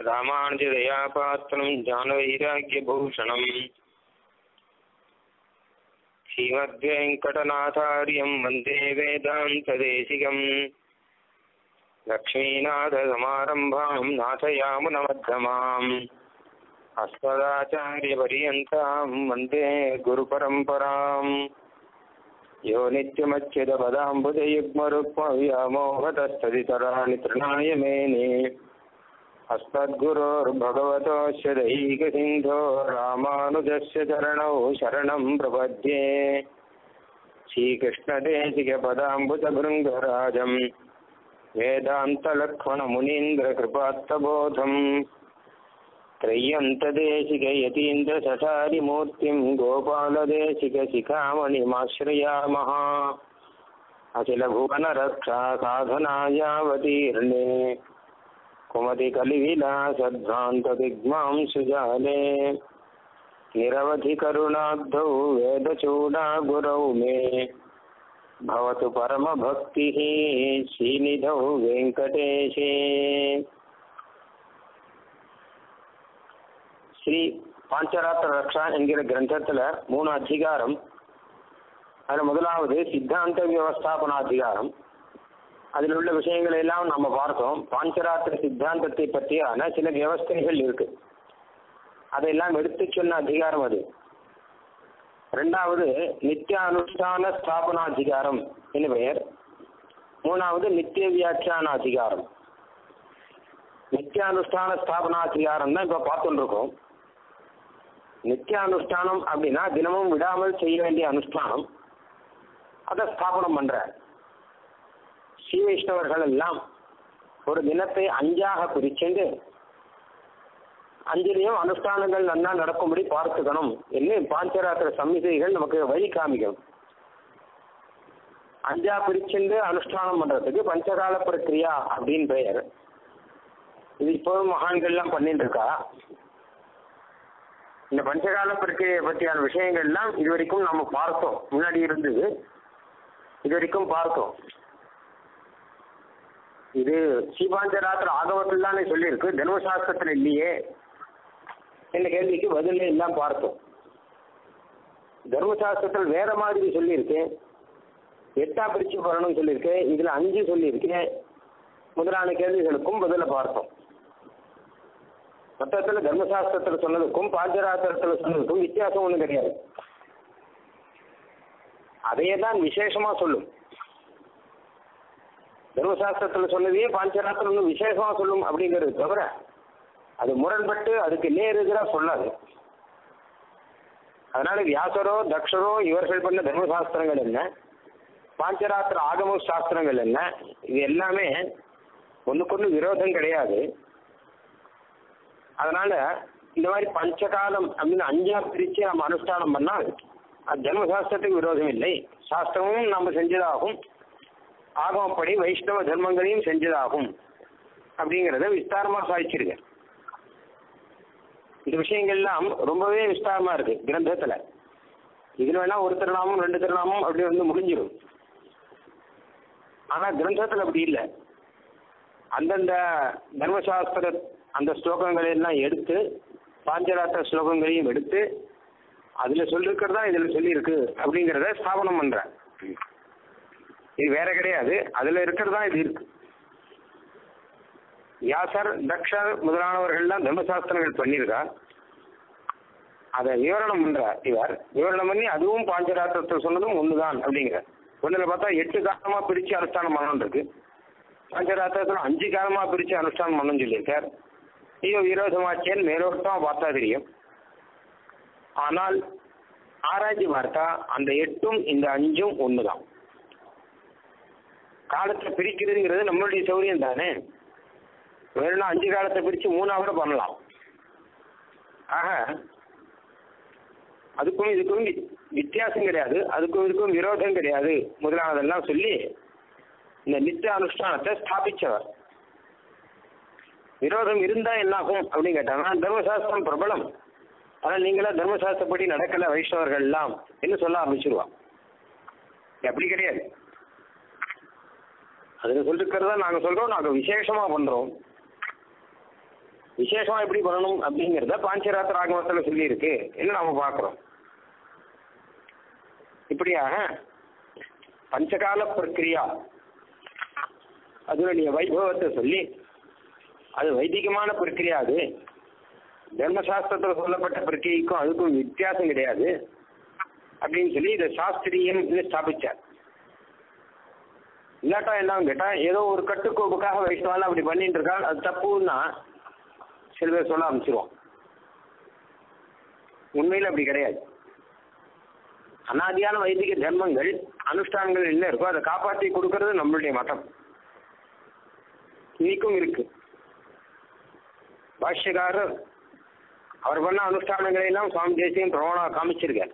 ராமானுஜதயாபாத்திரம் ஞானவைராக்கியபூஷணம் श्रीमद्वेङ्कटनाथार्यं वन्दे वेदान्तदेशिकम् लक्ष्मीनाथसमारम्भां नाथयामुनमध्यमाम् अस्मदाचार्यपर्यन्तां वन्दे गुरुपरम्पराम् यो नित्यमच्युतपदाम्बुजयुग्मरुक्मव्यामोहतस्तदितराणि तृणाय मेने अस्मद्गुरोर्भगवतोऽस्य दैकसिन्धो रामानुजस्य चरणौ शरणं प्रपद्ये श्रीकृष्णदेशिकपदाम्बुजभृङ्गराजम् वेदान्तलक्ष्मणमुनीन्द्रकृपात्तबोधम् त्रय्यन्तदेशिकयतीन्द्रसठारिमूर्तिं गोपालदेशिकशिखामणिमाश्रयामः अखिलभुवनरक्षा साधनायावतीर्णे कुमतिकलिविलासध्वान्तदिग्मां सुजाले निरवधिकरुणाब्धौ वेदचूडागुरौ मे भवतु परमभक्तिः श्रीनिधौ वेङ्कटेशे ஸ்ரீ பாஞ்சராத்திர ரக்ஷா என்கிற கிரந்தத்தில் மூணு அதிகாரம் அதில் முதலாவது சித்தாந்த வியவஸ்தாபன அதிகாரம் அதில் உள்ள விஷயங்களை எல்லாம் நம்ம பார்த்தோம் பாஞ்சராத்திர சித்தாந்தத்தை பற்றியான சில வியவஸ்தைகள் இருக்கு அதையெல்லாம் எடுத்து சொன்ன அதிகாரம் அது ரெண்டாவது நித்திய அனுஷ்டான ஸ்தாபனாதிகாரம் என்று பெயர் மூணாவது நித்திய வியாக்கியான அதிகாரம் நித்தியானுஷ்டான ஸ்தாபனாதிகாரம் தான் இப்போ பார்த்துட்டு இருக்கோம் நித்தியானுஷ்டானம் அப்படின்னா தினமும் விடாமல் செய்ய வேண்டிய அனுஷ்டானம் அதை ஸ்தாபனம் பண்ற ஸ்ரீ வைஷ்ணவர்கள் எல்லாம் ஒரு தினத்தை அஞ்சாக பிரிச்சுண்டு அஞ்சிலையும் அனுஷ்டானங்கள் நன்னா நடக்கும்படி பார்த்துக்கணும் என்று பாஞ்சராத்திர சம்மிதைகள் நமக்கு வழி காமிக்கும் அஞ்சா பிரிச்சுண்டு அனுஷ்டானம் பண்றதுக்கு பஞ்சகால பிரக்கிரியா அப்படின்னு பெயர் இது இப்போதும் மகான்கள்லாம் பண்ணிட்டு இருக்கா இந்த பஞ்சகால பிரக்கிரியை பற்றியான விஷயங்கள்லாம் இது வரைக்கும் நம்ம பார்த்தோம் முன்னாடி இருந்தது இது வரைக்கும் பார்த்தோம் இது ஸ்ரீபாஞ்சராத்திர ஆகவத்தில் தானே சொல்லியிருக்கு தர்மசாஸ்திரத்தில் இல்லையே என்ற கேள்விக்கு பதில் எல்லாம் பார்த்தோம் தர்மசாஸ்திரத்தில் வேற மாதிரி சொல்லியிருக்கேன் எட்டா பிரிச்சு வரணும்னு சொல்லியிருக்கேன் இதுல அஞ்சு சொல்லியிருக்கேன் முதலான கேள்விகளுக்கும் பதில பார்த்தோம் மொத்தத்தில் தர்மசாஸ்திரத்தில் சொன்னதுக்கும் பாஞ்சராத்திரத்தில் சொன்னதுக்கும் வித்தியாசம் ஒன்றும் கிடையாது அதையே தான் விசேஷமா சொல்லும் தர்மசாஸ்திரத்தில் சொன்னதையே பாஞ்சராத்திரம் விசேஷமா சொல்லும் அப்படிங்கிறது தவிர அது முரண்பட்டு அதுக்கு நேரெதிராக சொல்லாது அதனால வியாசரோ தக்ஷரோ இவர்கள் பண்ண தர்மசாஸ்திரங்கள் என்ன பாஞ்சராத்திர ஆகம சாஸ்திரங்கள் என்ன இது எல்லாமே ஒன்றுக்கொன்று விரோதம் கிடையாது அதனால இந்த மாதிரி பஞ்சகாலம் அப்படின்னு அஞ்சா பிரித்து நம்ம அனுஷ்டானம் பண்ணால் அது தர்மசாஸ்திரத்துக்கு விரோதம் இல்லை சாஸ்திரமும் நம்ம செஞ்சதாகும் ஆகமப்படி வைஷ்ணவ தர்மங்களையும் செஞ்சதாகும் அப்படிங்கிறத விஸ்தாரமாக சாதிச்சிருக்கேன் இந்த விஷயங்கள்லாம் ரொம்பவே விஸ்தாரமா இருக்கு கிரந்தத்துல இதுல வேணா ஒரு திருநாமம் ரெண்டு திருநாமம் அப்படி வந்து முடிஞ்சிடும் ஆனா கிரந்தத்துல அப்படி இல்லை அந்தந்த தர்மசாஸ்திர அந்த ஸ்லோகங்களை எல்லாம் எடுத்து பாஞ்சராத்திர ஸ்லோகங்களையும் எடுத்து அதுல சொல்லிருக்கிறதா இதுல சொல்லியிருக்கு அப்படிங்கிறத ஸ்தாபனம் பண்றேன் இது வேற கிடையாது அதுல இருக்கிறதா இது இருக்கு வியாசர் தக்ஷர் முதலானவர்கள்லாம் தர்மசாஸ்திரங்கள் பண்ணியிருக்கா அதை விவரணம் பண்றார் இவர் விவரணம் பண்ணி அதுவும் பாஞ்சராத்திரத்தில் சொன்னதும் ஒண்ணுதான் அப்படிங்கிற ஒண்ணுல பார்த்தா எட்டு காலமா பிரிச்சு அனுஷ்டானம் பண்ணணும் இருக்கு பஞ்சராத்திரத்தில் அஞ்சு காலமா பிரிச்சு அனுஷ்டானம் பண்ணணும்னு சொல்லியிருக்கார் ஐயோ விரோதமாச்சேன்னு மேலோட்டமா பார்த்தா தெரியும் ஆனால் ஆராய்ச்சி பார்த்தா அந்த எட்டும் இந்த அஞ்சும் ஒண்ணுதான் காலத்தை பிரிக்கிறதுங்கிறது நம்மளுடைய சௌரியம் தானே வேணும்னா அஞ்சு காலத்தை பிரித்து மூணா கூட பண்ணலாம் ஆக அதுக்கும் இதுக்கும் வித்தியாசம் கிடையாது அதுக்கும் இதுக்கும் விரோதம் கிடையாது முதலானதெல்லாம் சொல்லி இந்த நித்திய அனுஷ்டானத்தை ஸ்தாபிச்சவர் விரோதம் இருந்தா என்னாகும் அப்படின்னு கேட்டாங்கன்னா தர்மசாஸ்திரம் பிரபலம் ஆனால் நீங்களா தர்மசாஸ்திரப்படி நடக்கல வைஷ்ணவர்கள் எல்லாம் என்று சொல்ல ஆரம்பிச்சிருவான் அப்படி கிடையாது அதில் சொல்லிருக்கிறதா நாங்கள் சொல்றோம் நாங்கள் விசேஷமா பண்றோம் விசேஷமா எப்படி பண்ணணும் அப்படிங்கிறத பாஞ்சராத்திர ஆகமத்தில் சொல்லியிருக்கு என்று நாம பார்க்கிறோம் இப்படியாக பஞ்சகால பிரக்கிரியா அதனுடைய வைபவத்தை சொல்லி அது வைதிகமான பிரக்கிரியா அது தர்மசாஸ்திரத்தில் சொல்லப்பட்ட பிரக்கிரிக்கும் அதுக்கும் வித்தியாசம் கிடையாது அப்படின்னு சொல்லி இதை சாஸ்திரியம் ஸ்தாபிச்சார் இல்லாட்டா என்ன கேட்டா ஏதோ ஒரு கட்டுக்கோப்புக்காக வைஷ்ணவால அப்படி பண்ணிட்டு இருக்காங்க அது தப்புன்னா சில பேர் சொல்ல ஆரம்பிச்சிருவோம் உண்மையில் அப்படி கிடையாது அனாதியான வைதிக தர்மங்கள் அனுஷ்டானங்கள் என்ன இருக்கோ அதை காப்பாற்றி கொடுக்கறது நம்மளுடைய மதம் இன்னைக்கும் இருக்கு பாஷ்யக்காரர் அவர் பண்ண அனுஷ்டானங்களை எல்லாம் சுவாமி தேசியம் பிரமாணா காமிச்சிருக்கார்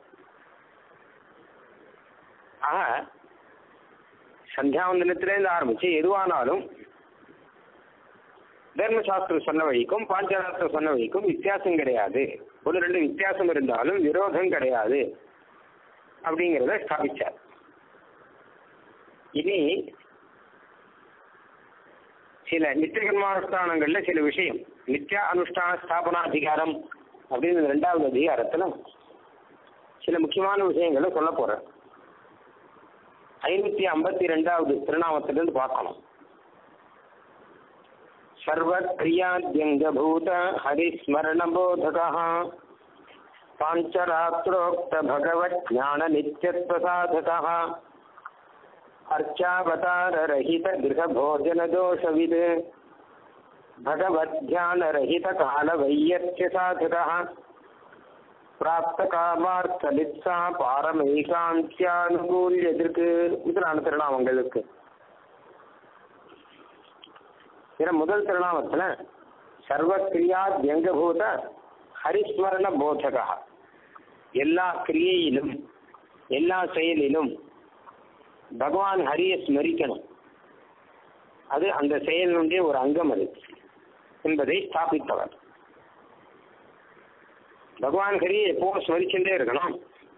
ஆக சந்தியாவந்தனத்திலேருந்து ஆரம்பிச்சு எதுவானாலும் தர்மசாஸ்திரம் சொன்ன வழிக்கும் பாஞ்சராத்திரம் சொன்ன வழிக்கும் வித்தியாசம் கிடையாது ஒரு ரெண்டு வித்தியாசம் இருந்தாலும் விரோதம் கிடையாது அப்படிங்கிறத ஸ்தாபிச்சார் இனி சில நித்திய கர்மானுஷ்டானங்கள்ல சில விஷயம் நித்யா அனுஷ்டான ஸ்தாபனா அதிகாரம் அப்படின்னு ரெண்டாவது அதிகாரத்துல சில முக்கியமான விஷயங்களை சொல்ல போறேன் ஐநூத்தி ஐம்பத்தி ரெண்டாவது திருநாமத்திலிருந்து பார்க்கணும் सर्वक्रियाद्यङ्गभूत हरिस्मरणबोधकः पाञ्चरात्रोक्तभगवज्ञाननित्यत्वसाधकः अर्चावताररहितगृहभोजनदोषविद् भगवद्ध्यानरहितकालवैयत्यसाधकः प्राप्तकामार्थलिप्सा பாரமைகாந்தியானுகூல்யதற்கு முதலான திருநாமங்களுக்கு இதுல முதல் திருநாமத்துல சர்வக்கிரியா வியங்கபூத ஹரிஸ்மரண போதகா எல்லா கிரியையிலும் எல்லா செயலிலும் பகவான் ஹரியை ஸ்மரிக்கணும் அது அந்த செயலினுடைய ஒரு அங்கம் அது என்பதை ஸ்தாபித்தவர் பகவான் ஹரியை எப்பவும் ஸ்மரிச்சுட்டே இருக்கணும்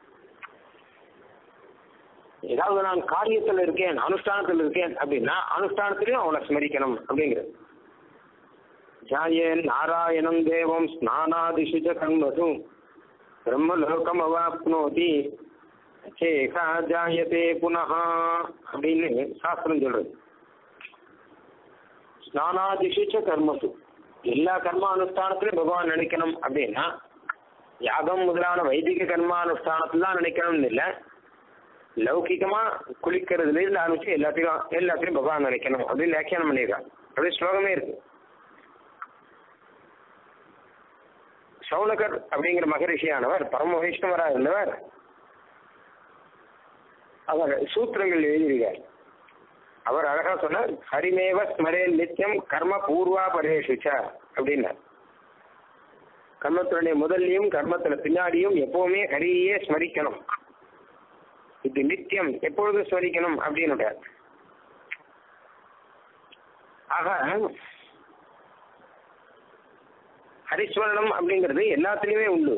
ஏதாவது நான் காரியத்தில் இருக்கேன் அனுஷ்டானத்தில் இருக்கேன் அப்படின்னா அனுஷ்டானத்திலையும் அவனை ஸ்மரிக்கணும் அப்படிங்கிறது ஜாயேன் நாராயணம் தேவம் ஸ்நானாதிஷு ச கர்மசு பிரம்மலோகம் அவாப்னோதி சேகா ஜாயதே புனஹா அப்படின்னு சாஸ்திரம் சொல்றது ஸ்நானாதிஷு ச கர்மசு எல்லா கர்ம அனுஷ்டானத்திலையும் பகவான் நினைக்கணும் அப்படின்னா யாகம் முதலான வைதிக கர்மானுஷ்டானத்துல தான் நினைக்கணும்னு இல்லை லௌகிகமா குளிக்கிறதுல இருந்து ஆரம்பிச்சு எல்லாத்தையும் எல்லாத்தையும் பகவான் நினைக்கணும் அப்படின்னு வியாக்கியானம் பண்ணியிருக்கான் அப்படி ஸ்லோகமே இருக்கு சௌனகர் அப்படிங்கிற மகரிஷியானவர் பரம வைஷ்ணவராக இருந்தவர் அவர் சூத்திரங்கள் எழுதியிருக்கார் அவர் அழகா சொன்னார் ஹரிமேவ ஸ்மரே நித்தியம் கர்ம பூர்வா பரேஷுச்ச அப்படின்னார் கர்மத்தினுடைய முதல்லையும் கர்மத்துல பின்னாடியும் எப்பவுமே ஹரியே ஸ்மரிக்கணும் இது நித்தியம் எப்பொழுது ஸ்மரிக்கணும் அப்படின்னு ஆக ஹரிஸ்மரணம் அப்படிங்கிறது எல்லாத்துலேயுமே உண்டு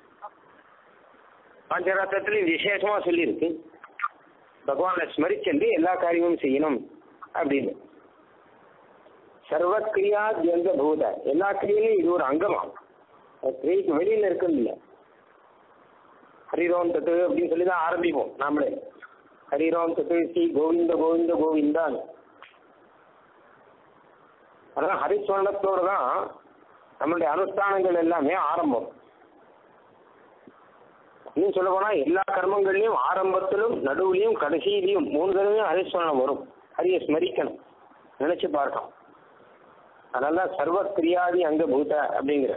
பஞ்சராத்திரத்திலையும் விசேஷமா சொல்லியிருக்கு பகவானை ஸ்மரிச்சென்று எல்லா காரியமும் செய்யணும் அப்படின்னு சர்வக்கிரியா தியங்க பூத எல்லா கிரியிலும் இது ஒரு அங்கமா கிரியைக்கு வெளியில இருக்குது இல்லை ஹரிரோம் தத்து அப்படின்னு சொல்லி தான் ஆரம்பிப்போம் நாமளே ஹரிரோம் தத்து ஸ்ரீ கோவிந்த கோவிந்த கோவிந்தான் அதான் ஹரிஸ்வரணத்தோடு தான் நம்மளுடைய அனுஷ்டானங்கள் எல்லாமே ஆரம்பம் இன்னும் சொல்ல போனா எல்லா கர்மங்கள்லையும் ஆரம்பத்திலும் நடுவுலையும் கடைசியிலையும் மூணு தடவையும் ஹரிஸ்வரணம் வரும் ஹரியை ஸ்மரிக்கணும் நினைச்சு பார்க்கணும் அதனால சர்வ கிரியாதி அங்க பூத அப்படிங்கிற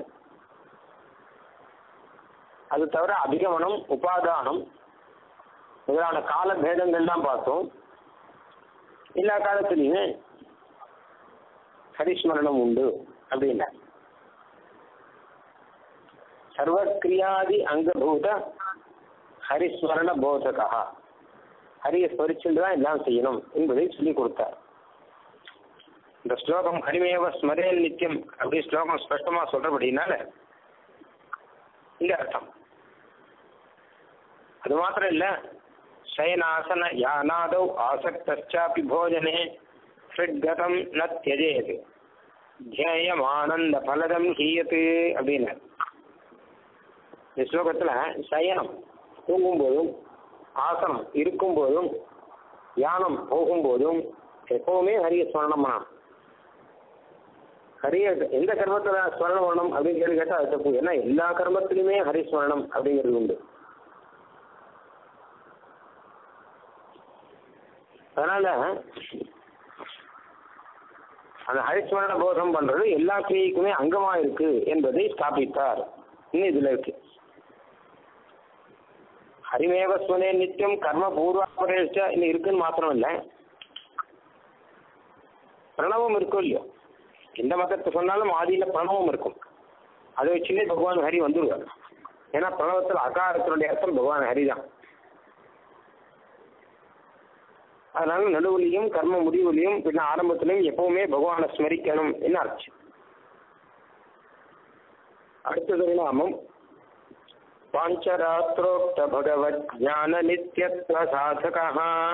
அது தவிர அபிகமனம் உபாதானம் முதலான கால பேதங்கள்லாம் பார்த்தோம் எல்லா காலத்திலையுமே ஹரிஸ்மரணம் உண்டு அப்படின்னா சர்வக்கிரியாதி அங்கபூத ஹரிஸ்மரண போதகா ஹரியை ஸ்மரிச்சுட்டு தான் எல்லாம் செய்யணும் என்பதை சொல்லி கொடுத்தார் இந்த ஸ்லோகம் ஹரிமேவ ஸ்மரேல் நித்தியம் அப்படி ஸ்லோகம் ஸ்பஷ்டமா சொல்றபடினால இந்த அர்த்தம் அது மாத்திரம் இல்ல சயனாசன யானாதௌ ஆசக்தாபி போஜனே ஹிருத்கதம் ந தியஜேது தியேயம் ஆனந்த பலதம் ஹீயத்து அப்படின்னு இந்த ஸ்லோகத்துல சயனம் தூங்கும்போதும் ஆசனம் இருக்கும்போதும் தியானம் போகும்போதும் எப்பவுமே ஹரிய ஸ்மரணம் பண்ணணும் ஹரிய எந்த கர்மத்துல ஸ்மரணம் பண்ணணும் அப்படின்னு கேள்வி கேட்டா அது தப்பு ஏன்னா எல்லா கர்மத்திலுமே ஹரிஸ்மரணம் அப்படிங்கிறது உண்டு அதனால அந்த ஹரிஸ்மரண போதம் பண்றது எல்லா கிரியைக்குமே அங்கமா இருக்கு என்பதை ஸ்தாபித்தார் இன்னும் இதுல இருக்கு ஹரிமேவஸ்வனே நித்தியம் கர்ம பூர்வாபரேஷ்ட இன்னும் இருக்குன்னு மாத்திரம் இல்லை பிரணவம் இருக்கும் இல்லையோ எந்த மதத்தை சொன்னாலும் ஆதியில பிரணவம் இருக்கும் அதை வச்சுன்னே பகவான் ஹரி வந்துருவார் ஏன்னா பிரணவத்தில் அகாரத்தினுடைய அர்த்தம் பகவான் ஹரி தான் அதனால நடுவுலையும் கர்ம முடிவுலையும் பின்ன ஆரம்பத்திலையும் எப்பவுமே பகவானை ஸ்மரிக்கணும் என்ன ஆச்சு அடுத்தது நாமம் பாஞ்சராத்திரோக்த பகவத் ஞான நித்தியத்துவ சாதகா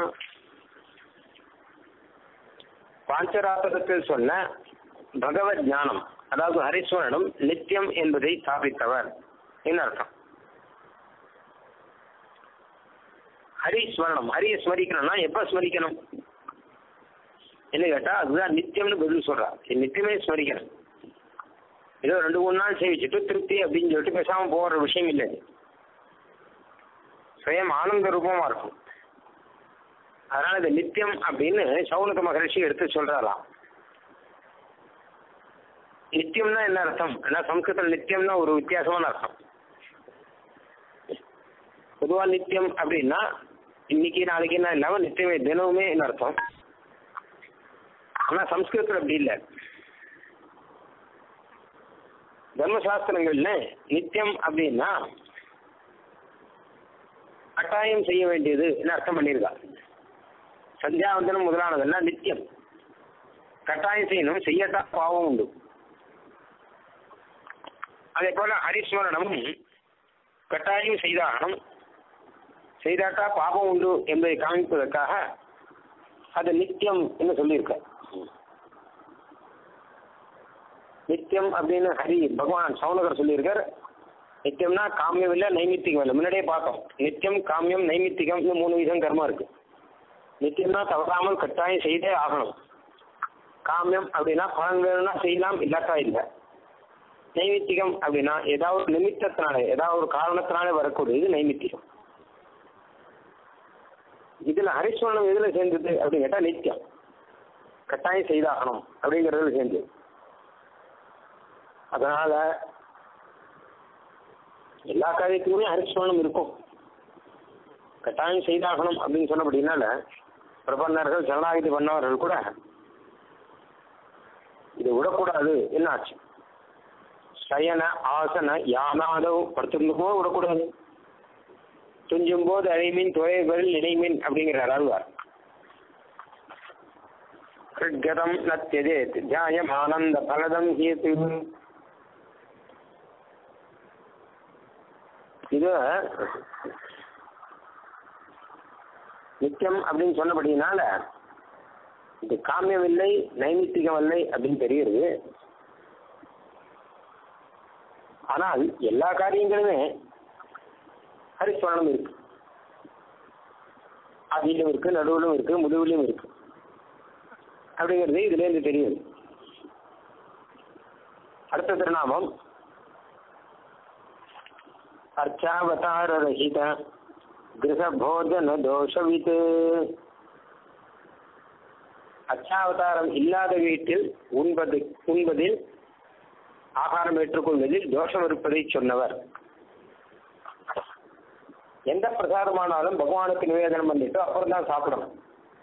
பாஞ்சராத்திரத்தில் சொன்ன பகவத் ஞானம் அதாவது ஹரிஸ்வரனும் நித்தியம் என்பதை ஸ்தாபித்தவர் என்ன அர்த்தம் ஹரி ஸ்மரணம் ஹரியை ஸ்மரிக்கணும்னா எப்ப ஸ்மரிக்கணும் என்ன கேட்டா அதுதான் நித்தியம்னு பதில் சொல்றா நித்தியமே ஸ்மரிக்கணும் ஏதோ ரெண்டு மூணு நாள் சேவிச்சுட்டு திருப்தி அப்படின்னு சொல்லிட்டு பேசாம போற விஷயம் இல்லை இது. சுயம் ஆனந்த ரூபமா இருக்கும் அதனால இது நித்தியம் அப்படின்னு சௌனக மகரிஷி எடுத்து சொல்றாராம் நித்தியம்னா என்ன அர்த்தம் ஏன்னா சம்ஸ்கிருதம் நித்தியம்னா ஒரு வித்தியாசமான அர்த்தம் பொதுவா நித்தியம் அப்படின்னா இன்னைக்கு நாளைக்கு என்ன இல்லாம நித்தியமே தினமுமே என்ன அர்த்தம் ஆனா சம்ஸ்கிருதத்தில் அப்படி இல்லை தர்மசாஸ்திரங்கள்ல நித்தியம் அப்படின்னா கட்டாயம் செய்ய வேண்டியது அர்த்தம் பண்ணியிருக்கா சந்தியாவந்தனம் முதலானதெல்லாம் நித்தியம் கட்டாயம் செய்யணும் செய்யட்டா பாவம் உண்டு அதே போல ஹரிஸ்மரணமும் கட்டாயம் செய்தாகணும் செய்தாட்டா பாபம் உண்டு என்பதை காமிப்பதற்காக அது நித்தியம் என்று சொல்லியிருக்க நித்தியம் அப்படின்னு ஹரி பகவான் சவுனகர் சொல்லியிருக்கார் நித்தியம்னா காமியம் இல்லை நைமித்திகம் இல்லை முன்னாடியே பார்த்தோம் நித்தியம் காமியம் நைமித்திகம் மூணு விதம் கர்மம் இருக்கு நித்தியம்னா தவறாமல் கட்டாயம் செய்தே ஆகணும் காமியம் அப்படின்னா பலன் வேணும்னா செய்யலாம் இல்லாட்டா இல்லை நைமித்திகம் அப்படின்னா ஏதாவது ஒரு நிமித்தத்தினால ஏதாவது ஒரு காரணத்தினால வரக்கூடியது நைமித்திகம் இதுல ஹரிஸ்வரணம் எதுல சேர்ந்தது அப்படின்னு கேட்டா நித்தியம் கட்டாயம் செய்தாகணும் அப்படிங்கறதுல சேர்ந்தது அதனால எல்லா காரியத்துக்குமே ஹரிஸ்வரணம் இருக்கும் கட்டாயம் செய்தாகணும் அப்படின்னு சொன்னபடினால பிரபன்னர்கள் ஜனநாயகி பண்ணவர்கள் கூட இதை விடக்கூடாது என்ன ஆச்சு சயன ஆசன யானாதவ் படுத்திருந்துக்கோ விடக்கூடாது துஞ்சும் போது அழைமின் துறைகள் நினைமின் அப்படிங்கிறார் ஆழ்வார் கிருத்கதம் நத்தியதே தியாயம் ஆனந்த பலதம் ஹேத்து இது நித்தியம் அப்படின்னு சொன்னபடினால இது காமியம் இல்லை நைமித்திகம் இல்லை அப்படின்னு தெரியுது ஆனால் எல்லா காரியங்களுமே ஹரிஸ்வரணம் இருக்கு ஆதியிலும் இருக்கு நடுவிலும் இருக்கு முதுவிலும் இருக்கு அப்படிங்கிறது இதுல இருந்து தெரியுது அடுத்த திருநாமம் அர்ச்சாவதார ரஹித கிரகபோஜன தோஷவித் அச்சாவதாரம் இல்லாத வீட்டில் உண்பது உண்பதில் ஆகாரம் ஏற்றுக்கொள்வதில் தோஷம் இருப்பதை சொன்னவர் எந்த பிரசாதமானாலும் பகவானுக்கு நிவேதனம் பண்ணிட்டு அப்புறம் தான் சாப்பிடணும்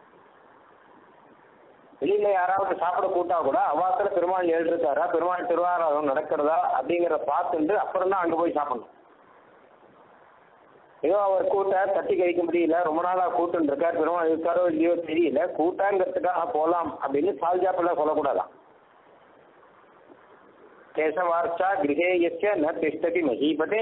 வெளியில யாராவது சாப்பிட கூட்டா கூட அவாத்துல பெருமாள் எழுதிருக்காரா பெருமாள் திருவாராதம் நடக்கிறதா அப்படிங்கிறத பார்த்துட்டு அப்புறம் தான் அங்க போய் சாப்பிடணும் ஏதோ அவர் கூட்ட தட்டி கழிக்க முடியல ரொம்ப நாளா கூட்டம் இருக்கார் பெருமாள் இருக்காரோ இல்லையோ தெரியல கூட்டாங்கிறதுக்காக போலாம் அப்படின்னு சால்ஜாப்பெல்லாம் சொல்லக்கூடாதான் கேசவார்ச்சா கிரகே எஸ்ய ந திஷ்டதி மகீபதே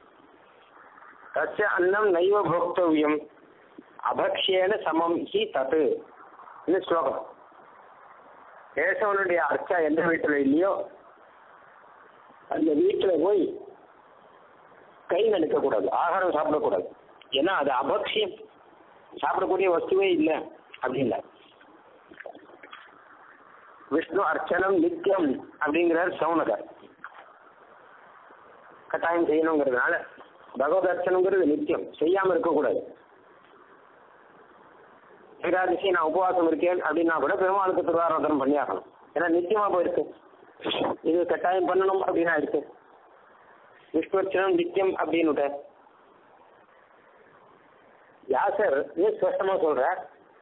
தஸ்ய அன்னம் நைவ போக்தவ்யம் அபக்ஷேன சமம் ஹி தத் இந்த ஸ்லோகம் கேசவனுடைய அர்ச்சா எந்த வீட்டில் இல்லையோ அந்த வீட்டில் போய் கை நடுக்கக்கூடாது ஆகாரம் சாப்பிடக்கூடாது ஏன்னா அது அபக்ஷியம் சாப்பிடக்கூடிய வஸ்துவே இல்லை அப்படின்னா விஷ்ணு அர்ச்சனம் நித்தியம் அப்படிங்கிறார் சவுனகர் கட்டாயம் செய்யணுங்கிறதுனால பகவத் அர்ச்சனங்கிறது நித்தியம் செய்யாம இருக்கக்கூடாது ஏகாதசி நான் உபவாசம் இருக்கேன் அப்படின்னா கூட பெருமாளுக்கு திருவாராதனம் பண்ணி ஆகணும் ஏன்னா நித்தியமா போயிருக்கு இது கட்டாயம் பண்ணணும் அப்படின்னா இருக்கு விஷ்ணுவர்ச்சனம் நித்தியம் அப்படின்னு வியாசர் இது ஸ்பஷ்டமா சொல்றார்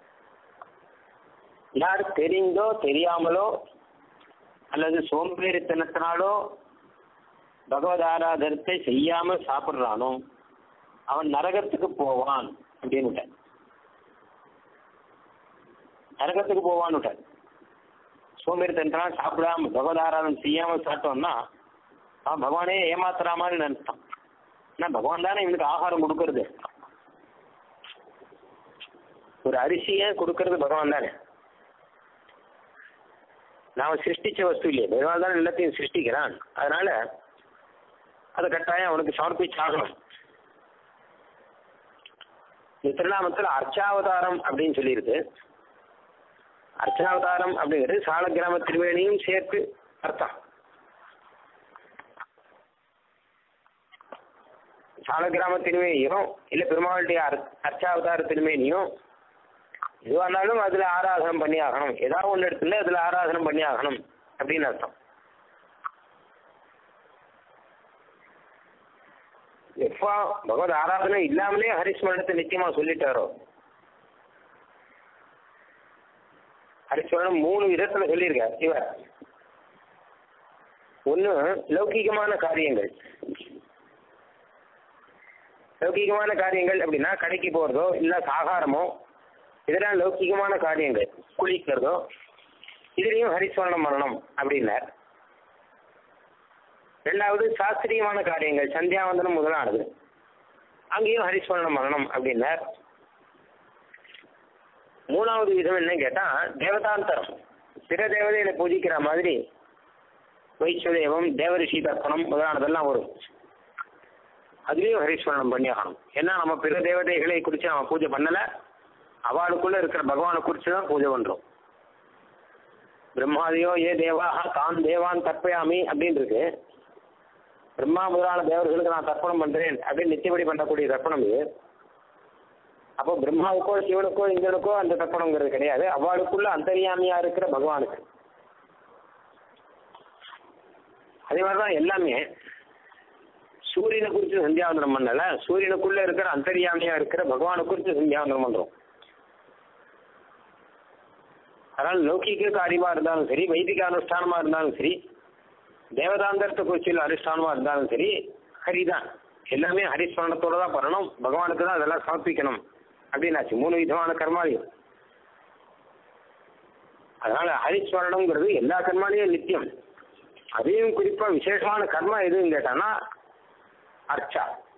யார் தெரிந்தோ தெரியாமலோ அல்லது சோம்பேறித்தனத்தினாலோ பகவத் ஆராதனத்தை செய்யாம சாப்பிடுறானோ அவன் நரகத்துக்கு போவான் அப்படின்னு நரகத்துக்கு போவான்னு சோம்பேறித்தனத்தினால் சாப்பிடாம பகவத் ஆராதனம் செய்யாம சாப்பிட்டோம்னா அவன் பகவானே ஏமாத்துற மாதிரி நினைச்சான் ஆனா பகவான் தானே இவனுக்கு ஆகாரம் கொடுக்கறது ஒரு அரிசியை கொடுக்கறது பகவான் தானே நாம சிருஷ்டிச்ச வஸ்து இல்லையே பெருமாள் தானே எல்லாத்தையும் சிருஷ்டிக்கிறான் அதனால அதை கட்டாயம் அவனுக்கு சமர்ப்பிச்சாகணும் இந்த திருநாமத்தில் அர்ச்சாவதாரம் அப்படின்னு சொல்லியிருக்கு அர்ச்சாவதாரம் அப்படிங்கிறது சால கிராம திருவேணியும் சேர்த்து அர்த்தம் சால கிராம திருமேனியும் இல்லை பெருமாளுடைய அர் அர்ச்சாவதார திருமேனியும் எதுவாக இருந்தாலும் அதில் ஆராதனம் பண்ணி ஆகணும் ஏதாவது ஒன்று இடத்துல அதில் ஆராதனம் பண்ணி ஆகணும் அப்படின்னு அர்த்தம் எப்போ பகவத் ஆராதனை இல்லாமலே ஹரிஸ்மரணத்தை நிச்சயமா சொல்லிட்டாரோ ஹரிஸ்மரணம் மூணு விதத்துல சொல்லியிருக்கார் இவர் ஒன்று லௌகிகமான காரியங்கள் லௌகிகமான காரியங்கள் அப்படின்னா கடைக்கு போகிறதோ இல்லை ஆகாரமோ இதெல்லாம் லௌகிகமான காரியங்கள் குளிக்கிறதோ இதுலேயும் ஹரிஸ்வரணம் பண்ணணும் அப்படின்னார் ரெண்டாவது சாஸ்திரியமான காரியங்கள் சந்தியாவந்தனம் முதலானது அங்கேயும் ஹரிஸ்வரணம் பண்ணணும் அப்படின்னார் மூணாவது விதம் என்ன கேட்டால் தேவதாந்தரம் சிற தேவதைகளை பூஜிக்கிற மாதிரி வைஸ்வதேவம் தேவரிஷி தர்ப்பணம் முதலானதெல்லாம் வரும் அதுலேயும் ஹரிஸ்வரணம் பண்ணி ஆகணும் ஏன்னா நம்ம பிற தேவதைகளை குறித்து நம்ம பூஜை பண்ணலை அவளுக்குள்ள இருக்கிற பகவானை குறித்து தான் பூஜை பண்றோம் பிரம்மாதியோ ஏ தேவாக தான் தேவான் தற்பயாமி அப்படின்னு இருக்கு பிரம்மா முதலான தேவர்களுக்கு நான் தர்ப்பணம் பண்றேன் அப்படின்னு நிச்சயப்படி பண்ணக்கூடிய தர்ப்பணம் இது அப்போ பிரம்மாவுக்கோ சிவனுக்கோ இந்திரனுக்கோ அந்த தர்ப்பணங்கிறது கிடையாது அவளுக்குள்ள அந்தரியாமியா இருக்கிற பகவானுக்கு அதே மாதிரிதான் எல்லாமே சூரியனை குறித்து சந்தியாவந்தனம் பண்ணல சூரியனுக்குள்ள இருக்கிற அந்தரியாமியா இருக்கிற பகவானை குறித்து சந்தியாவந்தனம் பண்றோம் அதனால் லௌகிக காரியமா இருந்தாலும் சரி வைதிக அனுஷ்டானமா இருந்தாலும் சரி தேவதாந்தரத்தை குறிச்சியில் அனுஷ்டானமா இருந்தாலும் சரி ஹரிதான் எல்லாமே ஹரிஸ்மரணத்தோட தான் பண்ணணும் பகவானுக்கு தான் அதெல்லாம் சமர்ப்பிக்கணும் அப்படின்னாச்சு மூணு விதமான கர்மாலையும் அதனால ஹரிஸ்மரணம்ங்கிறது எல்லா கர்மாலையும் நித்தியம் அதையும் குறிப்பா விசேஷமான கர்மா எதுன்னு கேட்டானா அர்ச்சா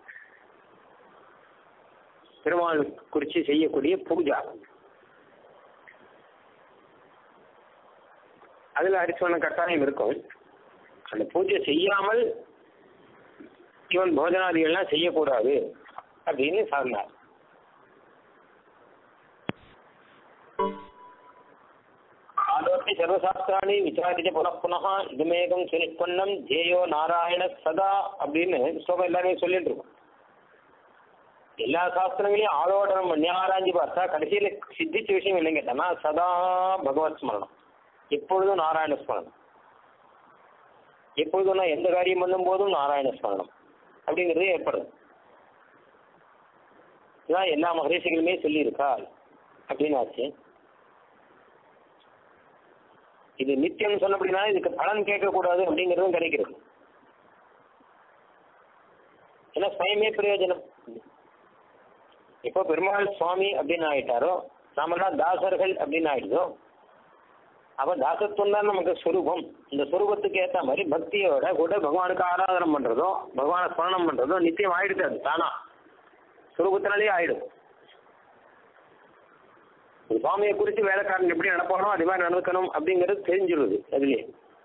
பெருமாள் குறித்து செய்யக்கூடிய பூஜா அதில் ஹரிஸ்வரன் கட்டாயம் இருக்கும் அந்த பூஜை செய்யாமல் இவன் போஜனாதிகள்லாம் செய்யக்கூடாது அப்படின்னு சார்ந்தார் ஆலோகி சர்வசாஸ்திராணி விசாரிச்ச புனః புனः இதுமேகம் சுனிப்பன்னம் ஜேயோ நாராயண சதா அப்படின்னு ஸ்லோகம் எல்லாருமே சொல்லிட்டு இருக்கோம் எல்லா சாஸ்திரங்களையும் ஆலோடனம் பண்ணி ஆராய்ஞ்சு பார்த்தா கடைசியில் சித்திச்ச விஷயம் என்னன்னு கேட்டோம்னா சதா பகவத் ஸ்மரணம் எப்பொழுதும் நாராயண ஸ்மரணம் எப்பொழுதும் நான் எந்த காரியம் பண்ணும் போதும் நாராயண ஸ்மரணம் அப்படிங்கிறது ஏற்படுது இதான் எல்லா மகரிஷிகளுமே சொல்லியிருக்கா அப்படின்னு ஆச்சு இது நித்தியம் சொன்னபடினா இதுக்கு பலன் கேட்கக்கூடாது அப்படிங்கிறதும் கிடைக்கிறது ஏன்னா ஸ்வயமே பிரயோஜனம் இப்போ பெருமாள் சுவாமி அப்படின்னு ஆயிட்டாரோ நாமெல்லாம் தாசர்கள் அப்படின்னு ஆயிடுதோ அப்ப தாசத்துவம் தான் நமக்கு ஸ்வரூபம் இந்த ஸ்வரூபத்துக்கு ஏற்ற மாதிரி பக்தியோட கூட பகவானுக்கு ஆராதனம் பண்றதோ பகவானை ஸ்மரணம் பண்றதோ நித்தியம் ஆயிடுது அது தானா ஸ்வரூபத்தினாலே ஆயிடும் ஒரு சுவாமியை குறித்து வேலைக்காரன் எப்படி நடப்பானோ அதே மாதிரி நடக்கணும் அப்படிங்கிறது தெரிஞ்சிருது அதுலயே